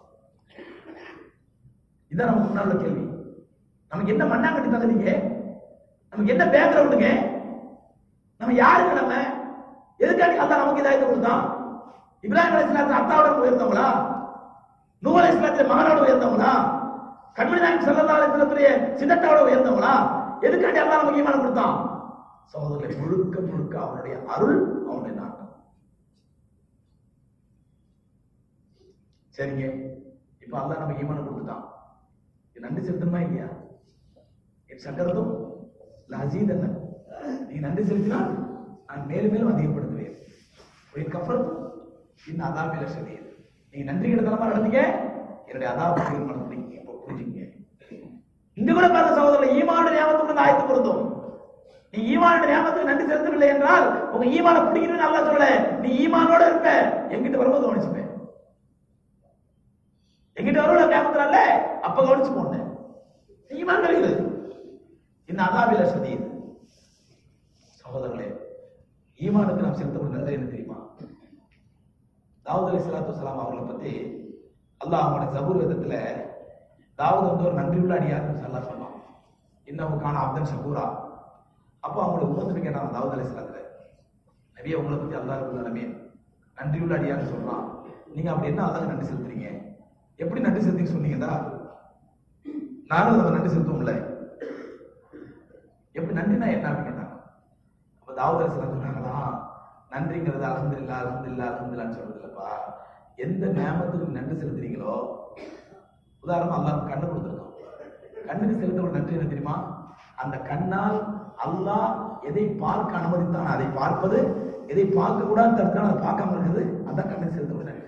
இதான் நமக்கு முன்னாள் உள்ள கேள்வி நமக்கு என்ன மண்ணாங்கட்டி தகுதிங்க நமக்கு என்ன பேக்ரவுண்டுங்க நம்ம யாருங்க நம்ம எதுக்காண்டி அல்லாஹ் நமக்கு இதாயத்தை கொடுத்தான் இப்ராஹிம் அலைஹிஸ்ஸலாத்து அத்தாவோட உயர்ந்தவங்களா நூஹ் அலைஹிஸ்ஸலாத்து மகனோட உயர்ந்தவங்களா கண்மணி நாயகம் ஸல்லல்லாஹு அலைஹி வஸல்லத்துடைய சின்னத்தாவோட உயர்ந்தவங்களா எதுக்காண்டி அல்லாஹ் நமக்கு ஈமான் கொடுத்தான் சகோதரர்களை முழுக்க முழுக்க அவனுடைய அருள் அவனுடைய நாட்டம் சரிங்க இப்ப அல்லாஹ் நமக்கு ஈமான் கொடுத்துட்டான் இது நன்றி செலுத்தணுமா இல்லையா என் சக்கரத்தும் லஹீதன் நீங்க நன்றி செலுத்தினால் நான் மேலும் மேலும் அதிகப்படுத்துவேன் என் கஃபரத்தும் இன்னும் அதாபில சரி நீங்க நன்றி கிடத்தனமா நடந்தீங்க என்னுடைய அதாப நடந்தீங்க இப்போ புரிஞ்சுங்க இங்க கூட பாருங்க சகோதரர் ஈமானுடைய ஞாபகத்துக்கு இந்த ஆயத்து பொருந்தும் நீ ஈமானுடைய ஞாபகத்துக்கு நன்றி செலுத்தவில்லை என்றால் உங்க ஈமான பிடிக்கணும்னு நல்லா சொல்லல நீ ஈமானோட இருப்ப எங்கிட்ட வரும்போது கவனிச்சுப்பேன் எங்கிட்ட வருவோம் ஞாபகத்துல அப்ப கவனிச்சு போனேன் ஈமான் கிடைக்குது இந்த அதாபில சதி சகோதரர்களே ஈமானுக்கு நாம் செலுத்தக்கூடிய நல்ல என்ன தெரியுமா தாவூத் அலி சலாத்து வலாம் அவர்களை பத்தி அல்லாஹ் அவங்களுடைய ஜபூர் விதத்துல தாவூத் வந்து ஒரு நன்றியுள்ள அடியார்னு சொல்லா சொன்னான் இன்னமுக்கான அப்தன் ஷபூரா அப்போ அவங்களுக்கு உமத்து கேட்டாங்க தாவூத் அலி சலாத்துல நபிய உங்களை பத்தி அல்லாஹ் நிலைமை நன்றியுள்ள அடியார்னு சொல்றான் நீங்க அப்படி என்ன அல்லாஹ் நன்றி செலுத்துறீங்க எப்படி நன்றி செலுத்தி சொன்னீங்கடா நானும் அதை நன்றி செலுத்துவோம்ல எப்படி நன்றினா என்ன அப்படின்னு கேட்டாங்க அப்ப தாவூத் அலிஸ்லாம் சொன்னாங்களா நன்றிங்கிறது அலமதுல்லா அலமதுல்லா அலமதுல்லான்னு சொல்றது இல்லப்பா எந்த நேமத்துக்கு நன்றி செலுத்துறீங்களோ உதாரணமா அல்லாஹ் கண்ணு கொடுத்துருக்கோம் கண்ணுக்கு செலுத்த நன்றி என்ன தெரியுமா அந்த கண்ணால் அல்லாஹ் எதை பார்க்க அனுமதித்தான் அதை பார்ப்பது எதை பார்க்க கூடாது தடுத்தா அதை பார்க்காம இருக்குது அதான் கண்ணை செலுத்த நன்றி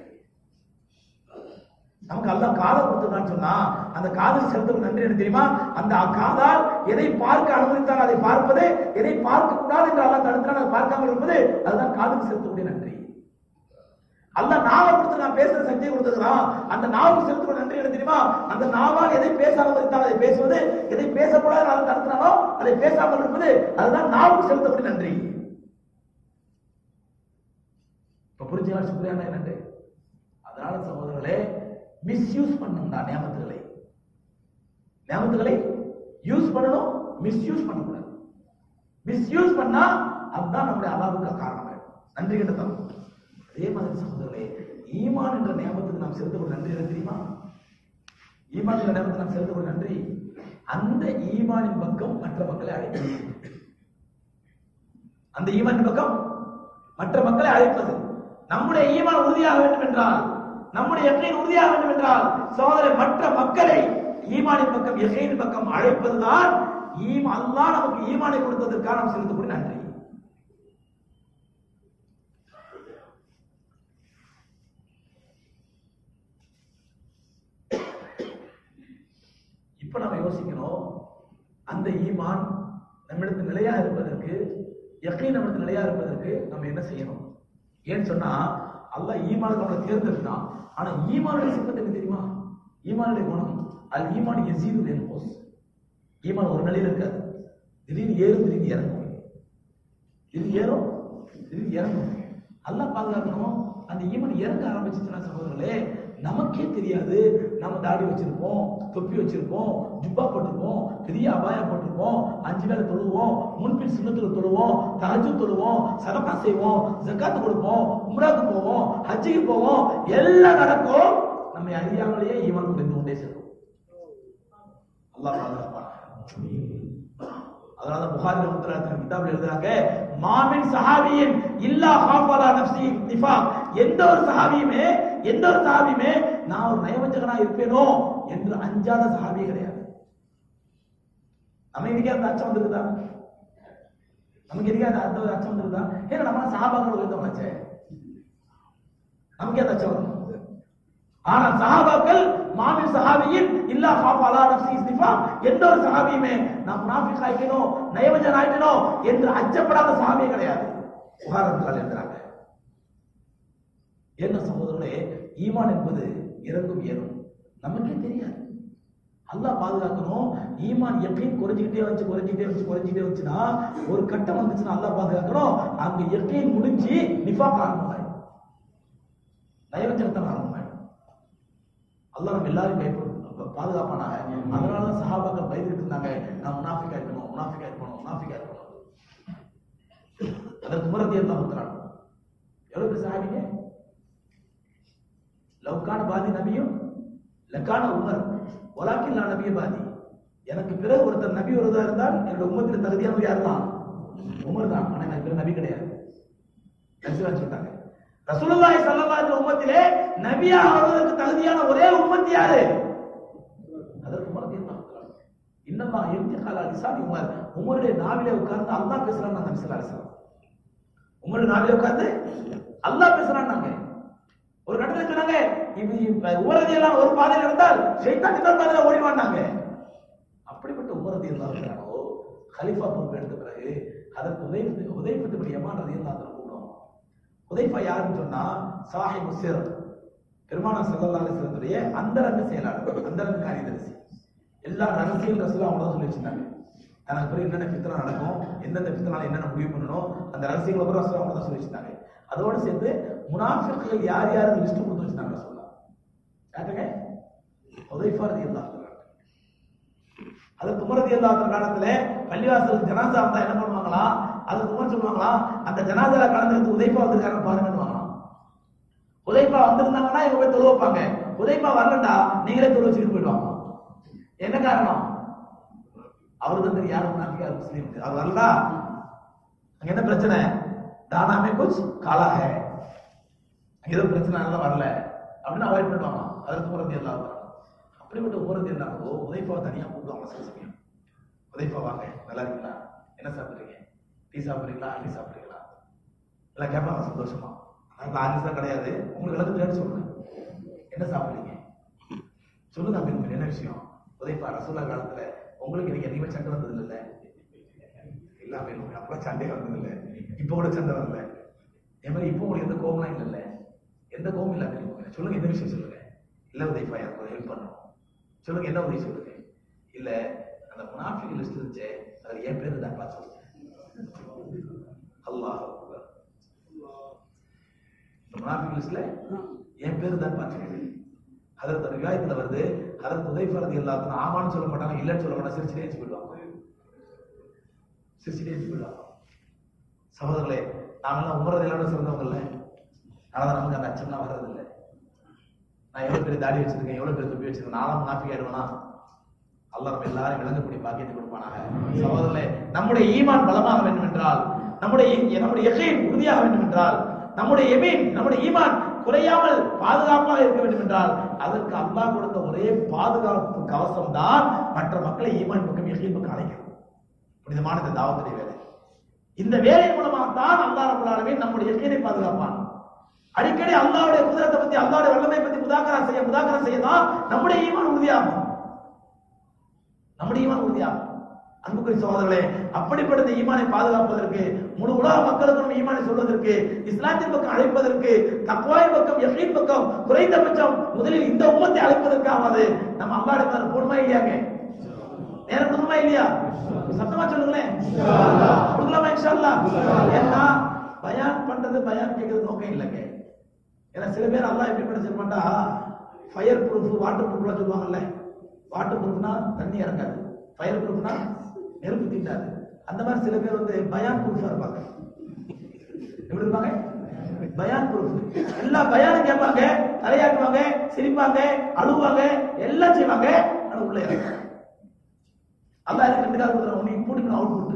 நமக்கு அல்லாஹ் காதை கொடுத்துருக்கான்னு சொன்னா அந்த காதில் செலுத்த நன்றி என்ன தெரியுமா அந்த காதால் எதை பார்க்க அனுமதித்தால் அதை பார்ப்பது எதை பார்க்க கூடாது என்று அல்லாஹ் தடுத்தான் அதை பார்க்காமல் இருப்பது அதுதான் காதுக்கு செலுத்தக்கூடிய நன்றி அல்லாஹ் நாவை கொடுத்து நான் பேசுற சக்தியை கொடுத்துக்கிறான் அந்த நாவுக்கு செலுத்துற நன்றி என்ன தெரியுமா அந்த நாவால் எதை பேச அனுமதித்தால் அதை பேசுவது எதை பேசக்கூடாது அதை தடுத்தானோ அதை பேசாமல் இருப்பது அதுதான் நாவுக்கு செலுத்தக்கூடிய நன்றி இப்ப புரிஞ்சுக்கலாம் சுக்ரியானா என்னண்டு அதனால சகோதரர்களே மிஸ்யூஸ் பண்ணணும் தான் நியமத்துகளை நியமத்துகளை யூஸ் பண்ணணும் மிஸ்யூஸ் பண்ணக்கூடாது மிஸ்யூஸ் பண்ணா அதுதான் நம்முடைய அலாவுக்கு காரணமாயிடும் நன்றி கிட்டத்தம் அதே மாதிரி சகோதரர்களே ஈமான் என்ற நியமத்துக்கு நாம் செலுத்தக்கூடிய நன்றி என்ன தெரியுமா ஈமான் என்ற நியமத்துக்கு நாம் செலுத்தக்கூடிய நன்றி அந்த ஈமானின் பக்கம் மற்ற மக்களை அழைப்பது அந்த ஈமானின் பக்கம் மற்ற மக்களை அழைப்பது நம்முடைய ஈமான் உறுதியாக வேண்டும் என்றால் நம்முடைய எக்கையின் உறுதியாக வேண்டும் என்றால் சகோதர மற்ற மக்களை ஈமானின் பக்கம் எக்கையின் பக்கம் அழைப்பதுதான் ஈமா அல்லாஹ் நமக்கு ஈமானை கொடுத்ததற்காக நாம் செலுத்தக்கூடிய நன்றி இப்ப நம்ம யோசிக்கணும் அந்த ஈமான் நம்மிடத்தில் நிலையா இருப்பதற்கு யக்கீன் நம்மிடத்தில் நிலையா இருப்பதற்கு நம்ம என்ன செய்யணும் ஏன்னு சொன்னா அல்லாஹ் ஈமான் நம்மளை தேர்ந்தெடுத்தான் ஆனா ஈமானுடைய சிப்பத்து என்ன தெரியுமா ஈமானுடைய குணம் அது ஈமான் எசீது என்போஸ் ஈமான் ஒரு நிலையில இருக்காது திடீர்னு ஏறும் திடீர்னு இறங்கும் திடீர்னு ஏறும் திடீர்னு இறங்கும் அல்லாஹ் பாதுகாக்கணும் அந்த ஈமான் இறங்க ஆரம்பிச்சுச்சுன்னா சகோதரர்களே நமக்கே தெரியாது நம்ம தாடி வச்சிருப்போம் தொப்பி வச்சிருப்போம் ஜுப்பா போட்டிருப்போம் பெரிய அபாயம் போட்டிருப்போம் அஞ்சு வேளை தொழுவோம் முன்பின் சின்னத்துல தொழுவோம் தஹஜு தொழுவோம் சதகா செய்வோம் ஜக்காத்து கொடுப்போம் உம்ராக்கு போவோம் ஹஜ்ஜுக்கு போவோம் எல்லாம் நடக்கும் நம்ம அறியாமலேயே ஈமான் குறைந்து கொண்டே செல்வோம் அல்லாஹ் பாதுகாப்பான் அதனால புகாரி ரஹ்மத்துல்லாஹி கிதாப்ல எழுதுறாங்க மாமின் சஹாபியின் இல்லா ஹாஃபலா நஃப்ஸி நிஃபாக் எந்த ஒரு சஹாபியுமே எந்த ஒரு சஹாபியுமே நான் ஒரு நயவஞ்சகனா இருப்பேனோ என்று அஞ்சாத சஹாபி கிடையாது நம்ம இதுக்கே அந்த அச்சம் வந்திருக்குதா நமக்கு எதுக்கே அந்த அந்த ஒரு அச்சம் வந்திருக்குதா ஏன்னா நம்ம சஹாபாக்கள் உயர்ந்தவனாச்சே நமக்கே அந்த அச்சம் வரும் ஆனா சஹாபாக்கள் மாமின் சஹாபியின் இல்லா ஹாஃப் அலா நஃப்ஸி இஸ்திஃபா எந்த ஒரு சஹாபியுமே நான் முனாஃபிக் ஆயிட்டனோ நயவஞ்சன் ஆயிட்டனோ என்று அச்சப்படாத சஹாபியே கிடையாது புகாரத்தில் எழுதுறாங்க என்ன சகோதரர்களே ஈமான் என்பது இறங்கும் ஏறும் நமக்கே தெரியாது அல்லாஹ் பாதுகாக்கணும் ஈமான் எப்பயும் குறைஞ்சிக்கிட்டே வச்சு குறைஞ்சிக்கிட்டே வச்சு குறைஞ்சிக்கிட்டே வச்சுன்னா ஒரு கட்டம் வந்துச்சுன்னா அல்லாஹ் பாதுகாக்கணும் அங்க எப்பயும் முடிஞ்சு நிஃபாக் ஆரம்பமாயிடும் நயவஞ்சனத்தனம் ஆரம்பமாயிடும் அல்லாஹ் நம்ம எல்லாரும் பயப்படும் பாதுகாப்பானாங்க அதனால தான் சஹாபாக்கள் பயந்துட்டு இருந்தாங்க நான் முனாஃபிக்கா இருக்கணும் முனாஃபிக்கா இருக்கணும் முனாஃபிக்கா இருக்கணும் அதற்கு முரதி எல்லாம் ஊத்துறாங்க எவ்வளவு பேர் சஹாபிங்க லவ்கான பாதி நபியும் லக்கான உமர் ஒலாக்கில் நான் நபிய பாதி எனக்கு பிறகு ஒருத்தர் நபி வருவதா இருந்தால் என்னோட உம்மத்தில் தகுதியானவர் யார் தான் உமர் தான் ஆனா எனக்கு பிறகு நபி கிடையாது நபிசுல்லா சொல்லிட்டாங்க ரசூலுல்லாஹி ஸல்லல்லாஹு அலைஹி உம்மத்திலே நபியாக வருவதற்கு தகுதியான ஒரே உம்மத் யாரு அதற்கு உமர் ரலியல்லாஹு தஆலா இன்னமா இன்திகால் லிசானி உமர் உமருடைய நாவிலே உட்கார்ந்து அல்லாஹ் பேசுறான் நபி ஸல்லல்லாஹு அலைஹி வஸல்லம் உமருடைய நாவிலே உட்கார்ந்து அல்லாஹ் பேசுறான்னாங்க ஒரு கட்டத்துல சொன்னாங்க இது உமரதி எல்லாம் ஒரு பாதையில் இருந்தால் ஷைத்தான் இன்னொரு பாதையில ஓடிவான்னாங்க அப்படிப்பட்ட உமரதி எல்லாம் இருக்கிறானோ கலிஃபா பொறுப்பு எடுத்த பிறகு அதற்கு உதவி உதவிப்பட்டு யமான் ரதி எல்லாம் கூடும் உதைஃபா யாருன்னு சொன்னா சாஹிப் சிர் பெருமானா சல்லல்லாஹு அலைஹி வஸல்லமுடைய அந்தரங்க செயலாளர் அந்தரங்க காரியதரிசி எல்லா ரகசியம் ரசூலா அவங்க தான் சொல்லி வச்சிருந்தாங்க தனக்கு பிறகு என்னென்ன பித்தனை நடக்கும் எந்தெந்த பித்தனால என்னென்ன முடிவு பண்ணணும் அந்த ரகசியங்களை கூட ரசூலா அவங்க தான் சொல்லி வச்சிருந்தாங்க அதோட சேர்த்து முனாஃபிக்குகள் யார் யார் லிஸ்ட் கொடுத்து வச்சிருந்தாங்க ரசூலா யாருங்க உதைஃபா ரலியல்லாஹு அன்ஹு அது துமரதி இல்லாத காலத்துல பள்ளிவாசல் ஜனாசா வந்தா என்ன பண்ணுவாங்களா அது துமர் சொல்லுவாங்களா அந்த ஜனாசால கலந்துட்டு உதைப்பா வந்திருக்காங்க பாருங்கன்னு உதைப்பா வந்திருந்தாங்கன்னா இவங்க போய் தொழு வைப்பாங்க உதைப்பா வரலண்டா நீங்களே தொழு வச்சுட்டு போயிடுவாங்க என்ன காரணம் அவருக்கு தான் தெரியும் யாரு முனாஃபிகா முஸ்லீம் அவர் வரலடா அங்க என்ன பிரச்சனை தானாமே குச் காலா ஹே அங்க ஏதோ பிரச்சனை அதெல்லாம் வரல அப்படின்னு அவாய்ட் பண்ணுவாங்க அதற்கு துமரதி இல்லாத அப்படிப்பட்ட ஊரது என்னாகோ உதைப்பா தனியா கூப்பிடுவாங்க சில சமயம் உதைப்பா வாங்க நல்லா இருக்கீங்களா என்ன சாப்பிடுறீங்க டீ சாப்பிடுறீங்களா டீ சாப்பிடுறீங்களா எல்லாம் கேட்பாங்க சந்தோஷமா நாங்கள் ஆலிஸ் தான் கிடையாது உங்களுக்கு எல்லாத்துக்கும் தெரியாது சொல்றேன் என்ன சாப்பிடுறீங்க சொல்லுங்க அப்படின்னு என்ன விஷயம் உதயப்பா ரசூல்லா காலத்துல உங்களுக்கு இன்னைக்கு என்னைக்குமே சண்டை வந்தது இல்ல எல்லாமே அப்ப சண்டை வந்தது இல்ல இப்ப கூட சண்டை வரல என் மாதிரி இப்போ உங்களுக்கு எந்த கோபம்லாம் இல்லைல்ல எந்த கோபம் இல்லாம இருக்கீங்க சொல்லுங்க என்ன விஷயம் சொல்லுங்க இல்ல உதயப்பா எனக்கு ஹெல்ப் பண்ணணும் சொல்லுங்க என்ன உதவி சொல்லுங்க இல்ல அந்த முனாஃபிக் லிஸ்ட் இருந்துச்சு அதுல என் பேரு தான் பார்த்து அல்லாஹ் அக்பர். இந்த முனாஃபிக் லிஸ்ட்ல என் பேரு தான் பார்த்து அதற்கு ரிவாயத்துல வருது அதற்கு உதயபரதி எல்லாத்தையும் ஆமான்னு சொல்ல மாட்டாங்க இல்லைன்னு சொல்ல மாட்டாங்க சிரிச்சுட்டே வச்சு போயிடுவாங்க சிரிச்சுட்டே வச்சு போயிடுவாங்க சகோதரர்களே நாமெல்லாம் உமரது எல்லாரும் சிறந்தவங்க இல்லை அதனால நமக்கு அந்த அச்சம்லாம் வர்றது இல்லை நான் எவ்வளவு பெரிய தாடி வச்சிருக்கேன் எவ்வளவு பெரிய தொப்பி வச்சிருக்கேன் நானும் முனாஃபிக் ஆயிடுவேனா அல்லாஹ் நம்ம எல்லாரும் விளங்கக்கூடிய பாக்கியத்தை கொடுப்பானாக சகோதரர்களே நம்முடைய ஈமான் பலமாக வேண்டும் என்றால் நம்முடைய ஈ- நம்முடைய யகீன் உறுதியாக வேண்டும் என்றால் நம்முடைய எமீன் நம்முடைய ஈமான் குறையாமல் பாதுகாப்பாக இருக்க வேண்டும் என்றால் அதற்கு அல்லாஹ் கொடுத்த ஒரே பாதுகாப்பு கவசம் தான் மற்ற மக்களை ஈமான் பக்கம் யகீன் பக்கம் அழைக்கிறது புனிதமான இந்த தாவத்துடைய வேலை இந்த வேலையின் மூலமாக தான் அல்லாஹ் ரப்பல் ஆலமீன் நம்முடைய யகீனை பாதுகாப்பான் அடிக்கடி அல்லாஹ்வுடைய குதிரத்தை பத்தி அல்லாஹ்வுடைய வல்லமை பத்தி முதாக்கரா செய்ய முதாக்கரா செய்ய தான் நம்முடைய ஈமான் உறுதியாகும் நம்முடைய ஈமான் உறுதியாகும் அன்புக்குரிய சகோதரர்களே அப்படிப்பட்ட இந்த ஈமானை பாதுகாப்பதற்கு முழு உலக மக்களுக்கு நம்ம ஈமானை சொல்வதற்கு இஸ்லாத்தின் பக்கம் அழைப்பதற்கு தக்வாய் பக்கம் யகீன் பக்கம் குறைந்தபட்சம் முதலில் இந்த உம்மத்தை அழைப்பதற்காவது நம்ம அல்லாஹ்வுடைய பதில் போடுமா இல்லையாங்க நேரம் கொடுக்குமா இல்லையா சத்தமா சொல்லுங்களேன் கொடுக்கலாமா இன்ஷா அல்லாஹ் ஏன்னா பயான் பண்றது பயான் கேட்கறது நோக்கம் இல்லைங்க ஏன்னா சில பேர் அல்லாஹ் எப்படி படிச்சிருப்பாண்டா ஃபயர் ப்ரூஃப் வாட்டர் ப்ரூஃப்லாம் சொல்லுவாங்கல்ல வாட்டர் ப்ரூஃப்னா தண்ணி இறங்காது ஃபயர் ப்ரூஃப்னா நெருப்பு தீண்டாது அந்த மாதிரி சில பேர் வந்து பயான் ப்ரூஃபா இருப்பாங்க எப்படி இருப்பாங்க பயான் ப்ரூஃப் எல்லா பயானும் கேட்பாங்க தலையாட்டுவாங்க சிரிப்பாங்க அழுவாங்க எல்லாம் செய்வாங்க ஆனா உள்ள இறங்க அல்லாஹ் எனக்கு ரெண்டு கால் கொடுத்துருவான் நீ கூட்டிக்கணும் அவுட் புட்டு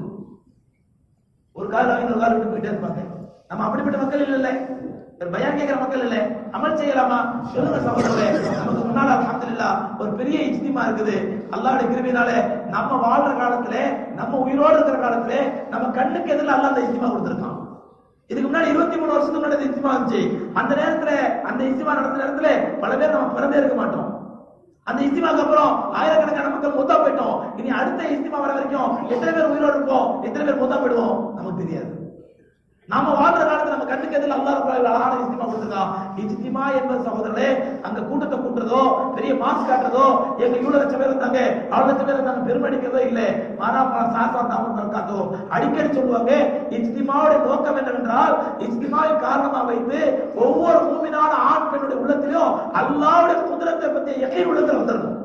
ஒரு கால் வாங்கி ஒரு கால் விட்டு போயிட்டே இருப்பாங்க நம்ம அப்படிப்பட்ட மக்கள் இல்ல ஒரு பயான் கேட்கிற மக்கள் இல்ல அமல் செய்யலாமா சொல்லுங்க சகோதரர்களே நமக்கு முன்னால அல்ஹம்துலில்லாஹ் ஒரு பெரிய இஜ்திமா இருக்குது அல்லாஹ்வுடைய கிருபையினால நம்ம வாழ்ற காலத்துல நம்ம உயிரோடு இருக்கிற காலத்துல நம்ம கண்ணுக்கு எதிரில் அல்லாஹ் அந்த இஜ்திமா கொடுத்திருக்கான் இதுக்கு முன்னாடி இருபத்தி மூணு வருஷத்துக்கு முன்னாடி இந்த இஜ்திமா இருந்துச்சு அந்த நேரத்துல அந்த இஜ்திமா நடந்த நேரத்துல பல பேர் நம்ம பிறந்தே இருக்க மாட்டோம் அந்த இஸ்திமாக்கு அப்புறம் ஆயிரக்கணக்கான மக்கள் மூத்தா போயிட்டோம் இனி அடுத்த இஸ்திமா வர வரைக்கும் எத்தனை பேர் உயிரோடு இருப்போம் எத்தனை பேர் மூத்தா போயிடுவோம் நமக்கு தெரியாது நாம வாழ்ற காலத்துல நம்ம கண்ணுக்கு எதிரில் அல்லாஹ் ரப்பல் ஆலமீன் அழகான இஸ்திமா கொடுத்திருக்கான் இஜ்திமா என்பது சகோதரர்களே அங்க கூட்டத்தை கூட்டுறதோ பெரிய மாஸ் காட்டுறதோ எங்க இவ்வளவு லட்சம் பேர் இருந்தாங்க அவ்வளவு லட்சம் பேர் இருந்தாங்க பெருமடிக்கிறதோ இல்ல மாறா சாசா தாமம் இருக்காதோ அடிக்கடி சொல்லுவாங்க இஜ்திமாவுடைய நோக்கம் என்னவென்றால் இஜ்திமாவை காரணமா வைத்து ஒவ்வொரு மூமினான ஆண் பெண்ணுடைய உள்ளத்திலும் அல்லாஹ்வுடைய குதிரத்தை பத்தி எக்கை உள்ளத்துல வந்துடணும்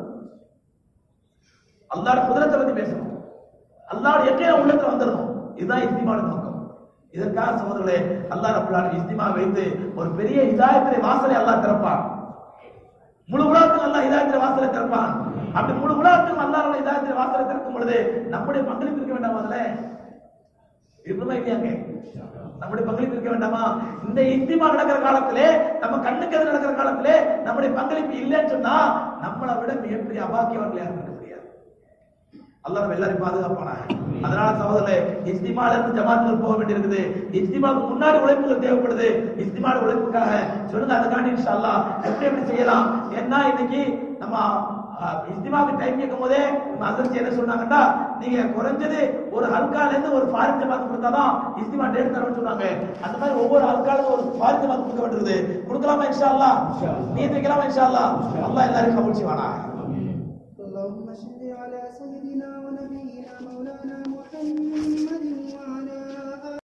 அல்லாஹ்வுடைய குதிரத்தை பத்தி பேசணும் அல்லாஹ்வுடைய எக்கைய உள்ளத்துல வந்துடணும் இதுதான் இஸ்திமாவுடைய நோக்கம் இதற்காக சகோதரர்களே அல்லாஹ் ரப்பல் ஆலமீன் இஸ்திமா வைத்து ஒரு பெரிய ஹிதாயத்திலே வாசலை அல்லாஹ் திறப்பான் முழு உலகத்துக்கும் அல்லாஹ் ஹிதாயத்திலே வாசலை திறப்பான் அப்படி முழு உலகத்துக்கும் அல்லாஹ் ஹிதாயத்திலே வாசலை திறக்கும் பொழுது நம்முடைய பங்களிப்பு இருக்க வேண்டாம் அதுல இருக்குமா இல்லையாங்க நம்முடைய பங்களிப்பு இருக்க வேண்டாமா இந்த இந்திமா நடக்கிற காலத்திலே நம்ம கண்ணுக்கு எதிர நடக்கிற காலத்திலே நம்முடைய பங்களிப்பு இல்லைன்னு சொன்னா நம்மளை விட மிகப்பெரிய அபாக்கியவர்கள் யாரும் இருக்க முடியாது அல்லாஹ் நம்ம எல்லாரையும் பாதுகாப்பானாங்க அதனால சகோதரர்களே இஸ்திமால இருந்து ஜமாத்துக்கு போக வேண்டியிருக்குது இஸ்திமாவுக்கு முன்னாடி உழைப்புகள் தேவைப்படுது இஸ்திமால உழைப்புக்காக சொல்லுங்க அதுக்காண்டி இன்ஷா அல்லாஹ் எப்படி எப்படி செய்யலாம் ஏன்னா இன்னைக்கு நம்ம அஹ், இஸ்திமாவுக்கு டைம் கேட்கும் போதே நம்ம அதிர்ச்சி என்ன சொன்னாங்கன்னா நீங்க குறைஞ்சது ஒரு ஹல்கால இருந்து ஒரு ஃபாரின் ஜமாத் கொடுத்தாதான் இஸ்திமா டேட் தரணும்னு சொன்னாங்க அந்த மாதிரி ஒவ்வொரு ஹல்காலும் ஒரு ஃபாரின் ஜமாத் கொடுக்க வேண்டியது கொடுக்கலாமா இன்ஷா அல்லாஹ் நீ வைக்கலாமா இன்ஷா அல்லாஹ் அல்லாஹ் எல்லாரையும் கபூல் செய்வானா اللهم صل على سيدنا ونبينا مولانا